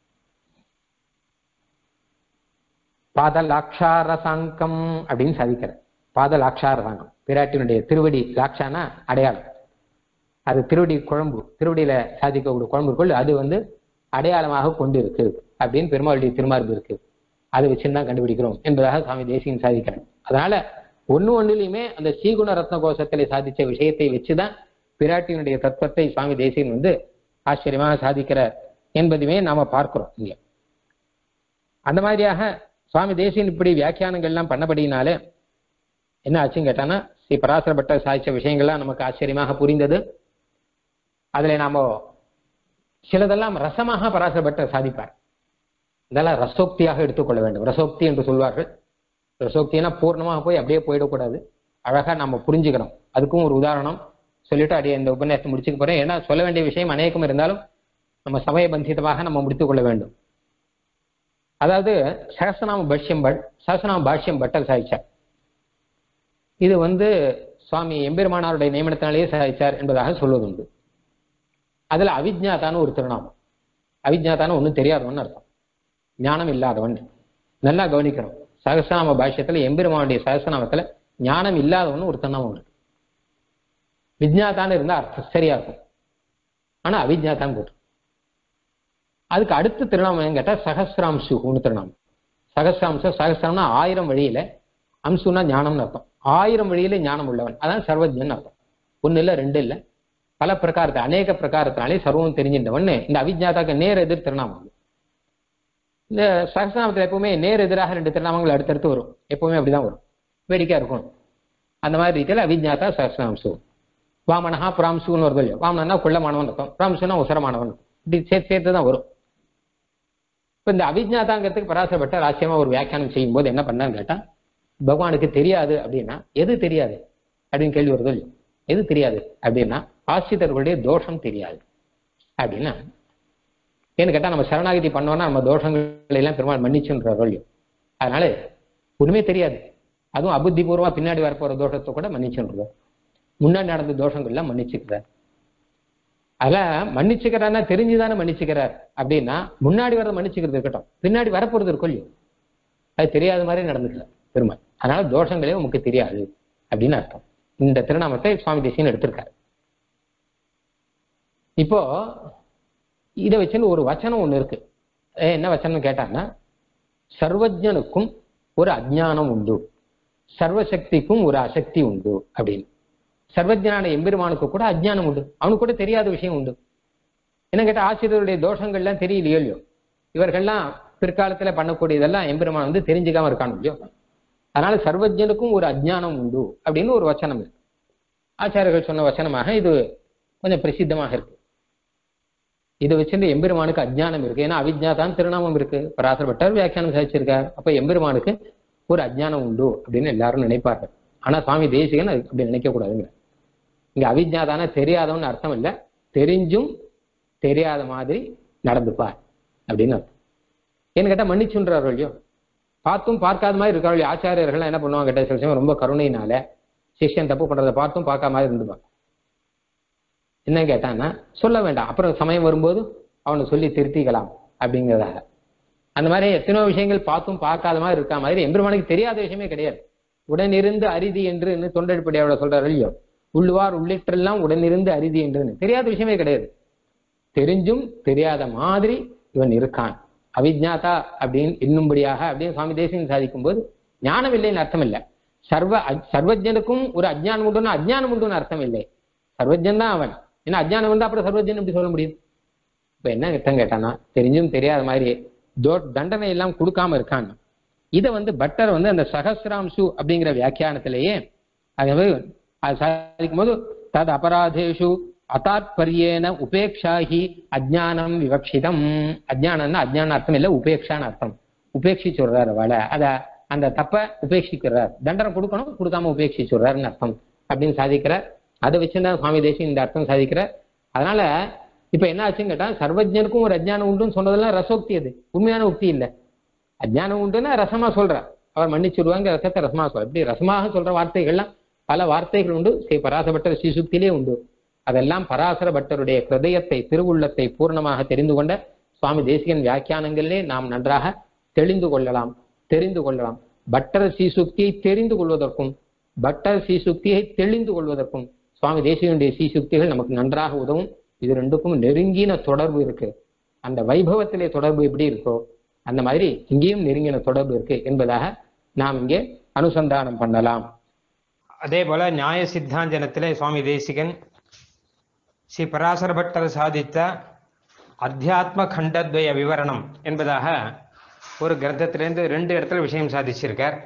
பாதலாட்சாரசாங்கம் அப்படின்னு சாதிக்கிற பாதலாட்சாரசாங்கம் பிராட்டியினுடைய திருவடி லாட்சானா அடையாளம் அது திருவடி குழம்பு திருவடியில சாதிக்கக்கூடிய குழம்புக்குள் அது வந்து அடையாளமாக கொண்டு இருக்கு அப்படின்னு பெருமாளுடைய திருமார்பு இருக்கு அதை வச்சுதான் கண்டுபிடிக்கிறோம் என்பதாக சுவாமி தேசியன் சாதிக்கிறேன் அதனால ஒண்ணு ஒண்ணுலையுமே அந்த ஸ்ரீகுண ரத்ன கோஷத்திலே சாதிச்ச விஷயத்தை வச்சுதான் பிராட்டியினுடைய தத்துவத்தை சுவாமி தேசியன் வந்து ஆச்சரியமாக சாதிக்கிறார் என்பதுமே நாம பார்க்கிறோம் இங்க அந்த மாதிரியாக சுவாமி தேசியன் இப்படி வியாக்கியானங்கள் எல்லாம் பண்ணபடினாலே என்ன ஆச்சுன்னு கேட்டானா ஸ்ரீ பராசரப்பட்ட சாதிச்ச விஷயங்கள்லாம் நமக்கு ஆச்சரியமாக புரிந்தது அதுல நாம சிலதெல்லாம் ரசமாக பராசரப்பட்ட சாதிப்பார் இதெல்லாம் ரசோக்தியாக எடுத்துக்கொள்ள வேண்டும் ரசோக்தி என்று சொல்வார்கள் ரசோக்தினா பூர்ணமாக போய் அப்படியே போயிடக்கூடாது அழகா நம்ம புரிஞ்சுக்கணும் அதுக்கும் ஒரு உதாரணம் சொல்லிட்டு அப்படியே இந்த உபன்யாசத்தை முடிச்சுக்க போறேன் ஏன்னா சொல்ல வேண்டிய விஷயம் அநேகம் இருந்தாலும் நம்ம சமய பந்திதமாக நம்ம முடித்துக் கொள்ள வேண்டும் அதாவது சகசநாம பாஷ்யம் பட் சகசநாம பாஷ்யம் பட்டர் சாதிச்சார் இது வந்து சுவாமி எம்பெருமானாருடைய நியமனத்தினாலேயே சாதிச்சார் என்பதாக சொல்வதுண்டு அதுல அவிஜ்ஞாதான்னு ஒரு திருநாமம் அவிஜ்ஞாதான்னு ஒன்றும் தெரியாதவன் அர்த்தம் ஞானம் இல்லாதவன் நல்லா கவனிக்கணும் சகசநாம பாஷ்யத்துல எம்பெருமானுடைய சகசநாமத்துல ஞானம் இல்லாதவன் ஒரு திருநாமம் இருக்கு விஜ்ஞாதான்னு இருந்தா அர்த்தம் சரியா இருக்கும் ஆனா அவிஜ்ஞாதான் போட்டு அதுக்கு அடுத்த திருநாமம் கேட்டா சகசிராம்சுன்னு திருநாமம் சகசிராம்சம் சகசிரம்னா ஆயிரம் வழியில அம்சுனா ஞானம்னு அர்த்தம் ஆயிரம் வழியில ஞானம் உள்ளவன் அதான் சர்வஜன் அர்த்தம் ஒண்ணு இல்ல ரெண்டு இல்ல பல பிரகாரத்தை அநேக பிரகாரத்தினாலே சர்வம் தெரிஞ்சின்றவன் இந்த அவிஜாதாக்கு நேர் எதிர் திருநாமம் இந்த சகசிரநாமத்தில் எப்பவுமே நேர் எதிராக ரெண்டு திருநாமங்கள் அடுத்தடுத்து வரும் எப்பவுமே அப்படிதான் வரும் வேடிக்கையா இருக்கும் அந்த மாதிரி ரீதியில் அவிஜாதா சகசிரநாம்சு வாமனஹா பிராம்சுன்னு வருது இல்லையா வாமனா குள்ளமானவன் இருக்கும் பிராம்சுனா உசரமானவன் இப்படி சேர்த்து சேர்த்து தான் வரும் இப்போ இந்த அவிஜாதாங்கிறதுக்கு பராசரப்பட்ட ராசியமா ஒரு வியாக்கியானம் செய்யும் போது என்ன பண்ணான்னு கேட்டா பகவானுக்கு தெரியாது அப்படின்னா எது தெரியாது அப்படின்னு கேள்வி வருது இல்லையா எது தெரியாது அப்படின்னா ஆசிரியர்களுடைய தோஷம் தெரியாது அப்படின்னா ஏன்னு கேட்டா நம்ம சரணாகதி பண்ணோம்னா நம்ம தோஷங்களை எல்லாம் பெருமாள் மன்னிச்சுன்ற இல்லையோ அதனால ஒண்ணுமே தெரியாது அதுவும் அபுத்திபூர்வமா பின்னாடி வரப்போற தோஷத்தை கூட மன்னிச்சுன்றோம் முன்னாடி நடந்த தோஷங்கள் எல்லாம் மன்னிச்சுக்கிறார் அதெல்லாம் மன்னிச்சுக்கிறாருன்னா தெரிஞ்சுதானே மன்னிச்சுக்கிறார் அப்படின்னா முன்னாடி வரத மன்னிச்சுக்கிறது இருக்கட்டும் பின்னாடி வரப்போறது இருக்கும் இல்லையோ அது தெரியாத மாதிரி நடந்துக்கல பெருமாள் அதனால தோஷங்களே உமக்கு தெரியாது அப்படின்னு அர்த்தம் இந்த திருநாமத்தை சுவாமி தேசியன் எடுத்திருக்காரு இப்போ இதை வச்சுன்னு ஒரு வச்சனம் ஒண்ணு இருக்கு ஏ, என்ன வச்சனம் கேட்டாங்கன்னா சர்வஜனுக்கும் ஒரு அஜ்ஞானம் உண்டு சர்வசக்திக்கும் ஒரு அசக்தி உண்டு அப்படின்னு சர்வஜனான எம்பெருமானுக்கு கூட அஜ்ஞானம் உண்டு அவனுக்கு கூட தெரியாத விஷயம் உண்டு என்ன கேட்டா ஆசிரியருடைய தோஷங்கள்லாம் தெரியலையோ இல்லையோ இவர்கள்லாம் பிற்காலத்துல பண்ணக்கூடியதெல்லாம் எம்பெருமான் வந்து தெரிஞ்சுக்காம இருக்கானோ இல்லையோ அதனால சர்வஜனுக்கும் ஒரு அஜ்ஞானம் உண்டு அப்படின்னு ஒரு வச்சனம் இருக்கு ஆச்சாரியர்கள் சொன்ன வச்சனமாக இது கொஞ்சம் பிரசித்தமாக இருக்கு இதை வச்சுட்டு எம்பெருமானுக்கு அஜ்ஞானம் இருக்கு ஏன்னா அவிஜ்ஞாதான் திருநாமம் இருக்கு பராசரப்பட்டார் வியாக்கியானம் சாதிச்சிருக்கார் அப்ப எம்பெருமானுக்கு ஒரு அஜ்ஞானம் உண்டு அப்படின்னு எல்லாரும் நினைப்பார்கள் ஆனா சுவாமி தேசிகன் அது அப்படி நினைக்க கூடாதுங்க இங்க அவிஜ்ஞாதான தெரியாதவன்னு அர்த்தம் இல்ல தெரிஞ்சும் தெரியாத மாதிரி நடந்துப்பார் அப்படின்னு அர்த்தம் ஏன்னு கேட்டா மன்னிச்சுன்றார் இல்லையோ பார்த்தும் பார்க்காத மாதிரி இருக்காரு ஆச்சாரியர்கள் என்ன பண்ணுவாங்க கேட்ட சில சமயம் ரொம்ப கருணையினால சிஷ்யன் தப்பு பண்றதை பார்த்தும் பார்க்காம மாதிரி இருந்துப்பாங்க என்ன கேட்டான்னா சொல்ல வேண்டாம் அப்புறம் சமயம் வரும்போது அவனை சொல்லி திருத்திக்கலாம் அப்படிங்கிறதாக அந்த மாதிரி எத்தனையோ விஷயங்கள் பார்த்தும் பார்க்காத மாதிரி இருக்கா மாதிரி எம்பெருமானுக்கு தெரியாத விஷயமே கிடையாது உடனிருந்து அரிதி என்று தொண்டடிப்படியாவோட சொல்றாரு இல்லையோ உள்ளுவார் உள்ளிட்டெல்லாம் உடனிருந்து அரிதி என்று தெரியாத விஷயமே கிடையாது தெரிஞ்சும் தெரியாத மாதிரி இவன் இருக்கான் அவிஜ்ஞாதா அப்படின்னு இன்னும்படியாக அப்படின்னு சுவாமி தேசியம் சாதிக்கும் போது ஞானம் இல்லைன்னு அர்த்தம் இல்லை சர்வ அஜ்- சர்வஜனுக்கும் ஒரு அஜ்ஞானம் உண்டுன்னா அஜ்ஞானம் உண்டுன்னு அர்த்தம் இல்லை சர்வஜன் தான் அவன் ஏன்னா அஜ்ஞானம் வந்தா அப்புறம் சர்வஜன் எப்படி சொல்ல முடியும் இப்ப என்ன அர்த்தம் கேட்டானா தெரிஞ்சும் தெரியாத மாதிரி தோ தண்டனை எல்லாம் கொடுக்காம இருக்கான் இதை வந்து பட்டர் வந்து அந்த சகசிராம்சு அப்படிங்கிற வியாக்கியானத்திலேயே அது அது சாதிக்கும் போது தது அபராதேஷு அதாத்பரியேன உபேக்ஷாஹி அஜ்ஞானம் விவக்ஷிதம் அஜ்ஞானம்னா அஜ்ஞான அர்த்தம் இல்லை உபேக்ஷான்னு அர்த்தம் உபேட்சிச்சு விடுறாரு அவளை அத அந்த தப்ப உபேட்சிக்கிறார் தண்டனை கொடுக்கணும் கொடுக்காம உபேட்சிச்சு விடுறாருன்னு அர்த்தம் அப்படின்னு சாதிக்கிறார் அதை வச்சுதான் சுவாமி தேசியம் இந்த அர்த்தம் சாதிக்கிறார் அதனால இப்ப என்ன ஆச்சுன்னு கேட்டா சர்வஜனுக்கும் ஒரு அஜ்ஞானம் உண்டுன்னு சொன்னதெல்லாம் ரசோக்தி அது உண்மையான உக்தி இல்லை அஜ்ஞானம் உண்டுன்னா ரசமா சொல்றார் அவர் மன்னிச்சுடுவாங்க ரசத்தை ரசமா சொல்ற இப்படி ரசமாக சொல்ற வார்த்தைகள்லாம் பல வார்த்தைகள் உண்டு ஸ்ரீ பராசரப்பட்டர் ஸ்ரீசுக்தியிலே உண்டு அதெல்லாம் பராசர பட்டருடைய ஹிருதயத்தை திருவுள்ளத்தை பூர்ணமாக தெரிந்து கொண்ட சுவாமி தேசிகன் வியாக்கியானங்களிலே நாம் நன்றாக தெளிந்து கொள்ளலாம் தெரிந்து கொள்ளலாம் பட்டர் சீசுக்தியை தெரிந்து கொள்வதற்கும் பட்டர் சீசுக்தியை தெளிந்து கொள்வதற்கும் சுவாமி தேசிகனுடைய சீசுக்திகள் நமக்கு நன்றாக உதவும் இது ரெண்டுக்கும் நெருங்கின தொடர்பு இருக்கு அந்த வைபவத்திலே தொடர்பு எப்படி இருக்கோ அந்த மாதிரி இங்கேயும் நெருங்கின தொடர்பு இருக்கு என்பதாக நாம் இங்கே அனுசந்தானம் பண்ணலாம் அதே போல நியாய சித்தாஞ்சனத்திலே சுவாமி தேசிகன் ஸ்ரீ பராசர பட்டர் சாதித்த அத்தியாத்ம கண்டத்வய விவரணம் என்பதாக ஒரு கிரந்தத்திலிருந்து ரெண்டு இடத்துல விஷயம் சாதிச்சிருக்கார்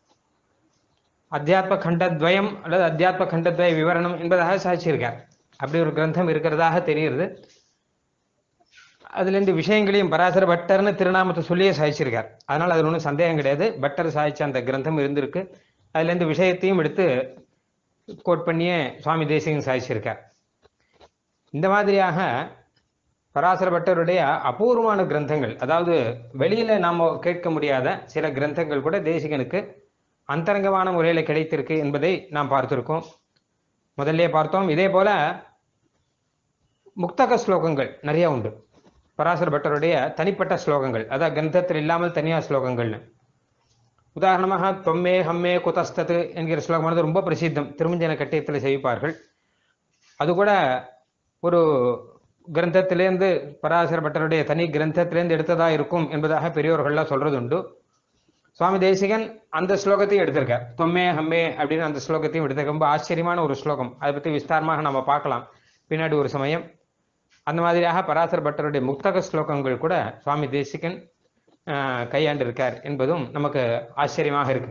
அத்தியாத்ம கண்டத்வயம் அல்லது அத்தியாத்ம கண்டத்வய விவரணம் என்பதாக சாதிச்சிருக்கார் அப்படி ஒரு கிரந்தம் இருக்கிறதாக தெரிகிறது அதுலேருந்து விஷயங்களையும் பராசர பட்டர்னு திருநாமத்தை சொல்லியே சாதிச்சிருக்கார் அதனால் அதில் ஒன்றும் சந்தேகம் கிடையாது பட்டர் சாதிச்ச அந்த கிரந்தம் இருந்திருக்கு அதுலேருந்து விஷயத்தையும் எடுத்து கோட் பண்ணியே சுவாமி தேசிகன் சாதிச்சிருக்கார் இந்த மாதிரியாக பராசர பட்டருடைய அபூர்வமான கிரந்தங்கள் அதாவது வெளியில நாம கேட்க முடியாத சில கிரந்தங்கள் கூட தேசிகனுக்கு அந்தரங்கமான முறையில் கிடைத்திருக்கு என்பதை நாம் பார்த்திருக்கோம் முதல்ல பார்த்தோம் இதே போல முக்தக ஸ்லோகங்கள் நிறைய உண்டு பராசர பட்டருடைய தனிப்பட்ட ஸ்லோகங்கள் அதாவது கிரந்தத்தில் இல்லாமல் தனியார் ஸ்லோகங்கள்னு உதாரணமாக தொம்மே ஹம்மே குதஸ்தது என்கிற ஸ்லோகமானது ரொம்ப பிரசித்தம் திருமஞ்சன கட்டியத்தில் செய்விப்பார்கள் அது கூட ஒரு கிரந்தத்திலேருந்து பராசர பட்டருடைய தனி கிரந்தத்திலேருந்து எடுத்ததா இருக்கும் என்பதாக பெரியோர்கள்லாம் சொல்றது உண்டு சுவாமி தேசிகன் அந்த ஸ்லோகத்தையும் எடுத்திருக்கார் தொம்மே ஹம்மே அப்படின்னு அந்த ஸ்லோகத்தையும் எடுத்திருக்க ரொம்ப ஆச்சரியமான ஒரு ஸ்லோகம் அதை பற்றி விஸ்தாரமாக நம்ம பார்க்கலாம் பின்னாடி ஒரு சமயம் அந்த மாதிரியாக பராசர பட்டருடைய முக்தக ஸ்லோகங்கள் கூட சுவாமி தேசிகன் ஆஹ், கையாண்டிருக்கார் என்பதும் நமக்கு ஆச்சரியமாக இருக்கு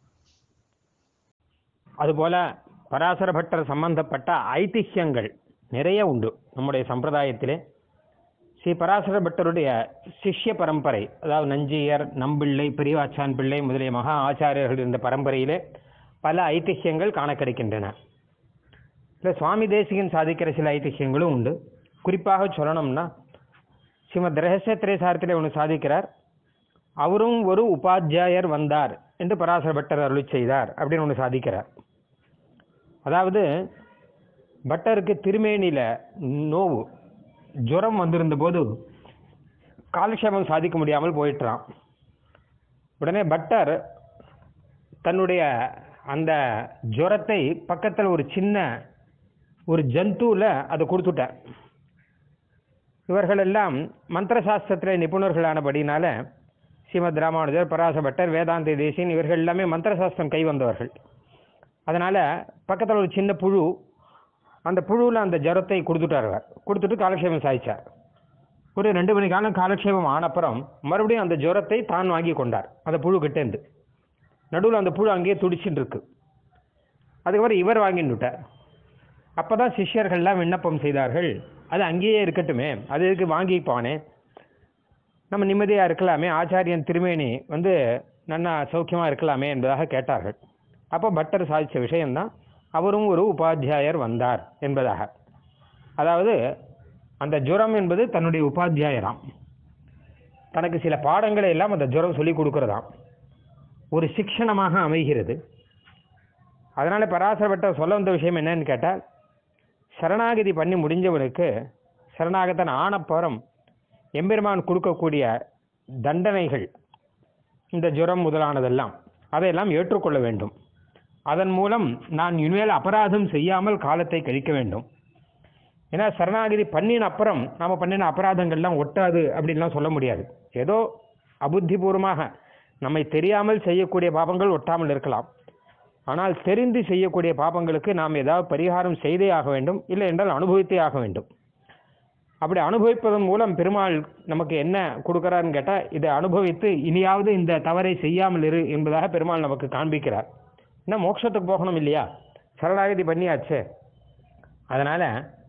அதுபோல பராசர பட்டர் சம்பந்தப்பட்ட ஐதிஹ்யங்கள் நிறைய உண்டு நம்முடைய சம்பிரதாயத்திலே ஸ்ரீ பராசர பட்டருடைய சிஷ்ய பரம்பரை அதாவது நஞ்சியர் நம்பிள்ளை பெரியவாச்சான் பிள்ளை முதலிய மகா ஆச்சாரியர்கள் இருந்த பரம்பரையிலே பல ஐதிஹ்யங்கள் காண கிடைக்கின்றன இல்லை சுவாமி தேசிகன் சாதிக்கிற சில ஐதிஹ்யங்களும் உண்டு குறிப்பாக சொல்லணும்னா ஸ்ரீமத் ரகசிய திரைசாரத்திலே ஒன்று சாதிக்கிறார் அவரும் ஒரு உபாத்தியாயர் வந்தார் என்று பராசர பட்டர் அருளி செய்தார் அப்படின்னு ஒன்று சாதிக்கிறார் அதாவது பட்டருக்கு திருமேனியில நோவு ஜுரம் வந்திருந்த போது காலக்ஷேபம் சாதிக்க முடியாமல் போயிட்டுறான் உடனே பட்டர் தன்னுடைய அந்த ஜுரத்தை பக்கத்தில் ஒரு சின்ன ஒரு ஜந்துவில் அதை கொடுத்துட்டார் இவர்கள் எல்லாம் மந்திர சாஸ்திரத்தில் நிபுணர்களானபடினால ஸ்ரீமத் ராமானுஜர் பராச பட்டர் வேதாந்த தேசியன் இவர்கள் எல்லாமே மந்திர சாஸ்திரம் கை வந்தவர்கள் அதனால பக்கத்தில் ஒரு சின்ன புழு அந்த புழுவில் அந்த ஜரத்தை கொடுத்துட்டார் அவர் கொடுத்துட்டு காலக்ஷேபம் சாதிச்சார் ஒரு ரெண்டு மணி காலம் காலக்ஷேபம் ஆனப்புறம் மறுபடியும் அந்த ஜுரத்தை தான் வாங்கி கொண்டார் அந்த புழு கிட்டேருந்து நடுவில் அந்த புழு அங்கேயே துடிச்சுட்டு இருக்கு அதுக்கப்புறம் இவர் வாங்கிட்டு விட்டார் அப்பதான் சிஷ்யர்கள்லாம் விண்ணப்பம் செய்தார்கள் அது அங்கேயே இருக்கட்டுமே அது எதுக்கு வாங்கிப்பானே நம்ம நிம்மதியாக இருக்கலாமே ஆச்சாரியன் திருமேனி வந்து நன்னா சௌக்கியமாக இருக்கலாமே என்பதாக கேட்டார்கள் அப்போ பட்டர் சாதித்த விஷயம்தான் அவரும் ஒரு உபாத்தியாயர் வந்தார் என்பதாக அதாவது அந்த ஜுரம் என்பது தன்னுடைய உபாத்தியாயராம் தனக்கு சில பாடங்களை எல்லாம் அந்த ஜுரம் சொல்லி கொடுக்கறதாம் ஒரு சிக்ஷணமாக அமைகிறது அதனால பராசரப்பட்ட சொல்ல வந்த விஷயம் என்னன்னு கேட்டால் சரணாகதி பண்ணி முடிஞ்சவனுக்கு சரணாகத்தன் ஆனப்புறம் எம்பெருமான் கொடுக்கக்கூடிய தண்டனைகள் இந்த ஜுரம் முதலானதெல்லாம் அதையெல்லாம் ஏற்றுக்கொள்ள வேண்டும் அதன் மூலம் நான் இனிமேல் அபராதம் செய்யாமல் காலத்தை கழிக்க வேண்டும் ஏன்னா சரணாகதி பண்ணின அப்புறம் நாம பண்ணின அபராதங்கள்லாம் ஒட்டாது அப்படின்லாம் சொல்ல முடியாது ஏதோ அபுத்திபூர்வமாக நம்மை தெரியாமல் செய்யக்கூடிய பாபங்கள் ஒட்டாமல் இருக்கலாம் ஆனால் தெரிந்து செய்யக்கூடிய பாபங்களுக்கு நாம் ஏதாவது பரிகாரம் செய்தே ஆக வேண்டும் இல்லை என்றால் அனுபவித்தே ஆக வேண்டும் அப்படி அனுபவிப்பதன் மூலம் பெருமாள் நமக்கு என்ன கொடுக்கிறாருன்னு கேட்டால் இதை அனுபவித்து இனியாவது இந்த தவறை செய்யாமல் இரு என்பதாக பெருமாள் நமக்கு காண்பிக்கிறார் என்ன மோட்சத்துக்கு போகணும் இல்லையா சரணாகதி பண்ணியாச்சே அதனால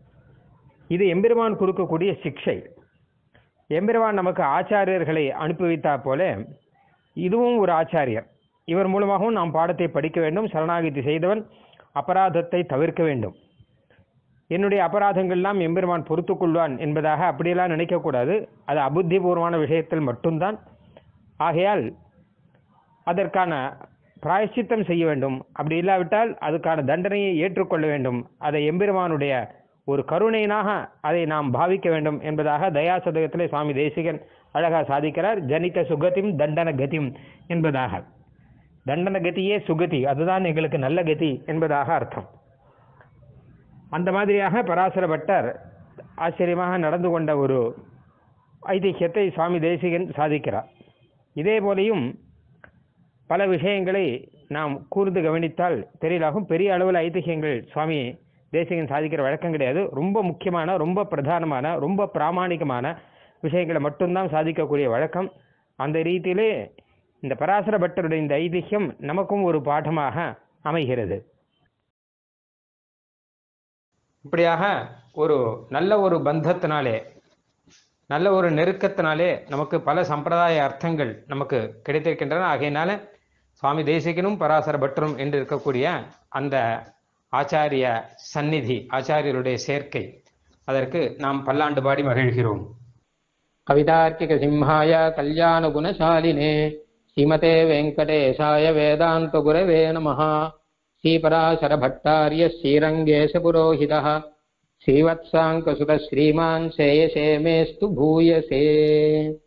இது எம்பெருமான் கொடுக்கக்கூடிய சிக்ஷை எம்பெருமான் நமக்கு ஆச்சாரியர்களை அனுப்பி வைத்தா போல இதுவும் ஒரு ஆச்சாரியர் இவர் மூலமாகவும் நாம் பாடத்தை படிக்க வேண்டும் சரணாகதி செய்தவன் அபராதத்தை தவிர்க்க வேண்டும் என்னுடைய அபராதங்கள்லாம் எம்பெருமான் பொறுத்துக் கொள்வான் என்பதாக அப்படியெல்லாம் நினைக்கக்கூடாது அது அபுத்திபூர்வமான விஷயத்தில் மட்டும்தான் ஆகையால் அதற்கான பிராயச்சித்தம் செய்ய வேண்டும் அப்படி இல்லாவிட்டால் அதுக்கான தண்டனையை ஏற்றுக்கொள்ள வேண்டும் அதை எம்பெருமானுடைய ஒரு கருணையினாக அதை நாம் பாவிக்க வேண்டும் என்பதாக தயாசதகத்திலே சுவாமி தேசிகன் அழகா சாதிக்கிறார் ஜனித சுகதிம் தண்டன கதிம் என்பதாக தண்டன கதியே சுகதி அதுதான் எங்களுக்கு நல்ல கதி என்பதாக அர்த்தம் அந்த மாதிரியாக பராசர பட்டர் ஆச்சரியமாக நடந்து கொண்ட ஒரு ஐதிஹ்யத்தை சுவாமி தேசிகன் சாதிக்கிறார் இதே போலையும் பல விஷயங்களை நாம் கூர்ந்து கவனித்தால் தெரியலாகும் பெரிய அளவில் ஐதிஹ்யங்கள் சுவாமி தேசிகன் சாதிக்கிற வழக்கம் கிடையாது ரொம்ப முக்கியமான ரொம்ப பிரதானமான ரொம்ப பிராமாணிகமான விஷயங்களை மட்டும்தான் சாதிக்கக்கூடிய வழக்கம் அந்த ரீதியிலே இந்த பராசர பட்டருடைய இந்த ஐதிஹ்யம் நமக்கும் ஒரு பாடமாக அமைகிறது இப்படியாக ஒரு நல்ல ஒரு பந்தத்தினாலே நல்ல ஒரு நெருக்கத்தினாலே நமக்கு பல சம்பிரதாய அர்த்தங்கள் நமக்கு கிடைத்திருக்கின்றன ஆகையினால சுவாமி தேசிகனும் பராசர பட்டரும் என்று இருக்கக்கூடிய அந்த ஆச்சாரிய சந்நிதி ஆச்சாரியருடைய சேர்க்கை அதற்கு நாம் பல்லாண்டு பாடி மகிழ்கிறோம் கவிதார்க்கிக சிம்ஹாய கல்யாண குணசாலினே ஸ்ரீமதே வெங்கடேசாய வேதாந்த குரவே நம ஸ்ரீபராசர பட்டாரிய ஸ்ரீரங்கேಶ புரோஹித ஸ்ரீவத்சாங்க சுத ஸ்ரீமான் சேயசே மேஸ்து பூயசே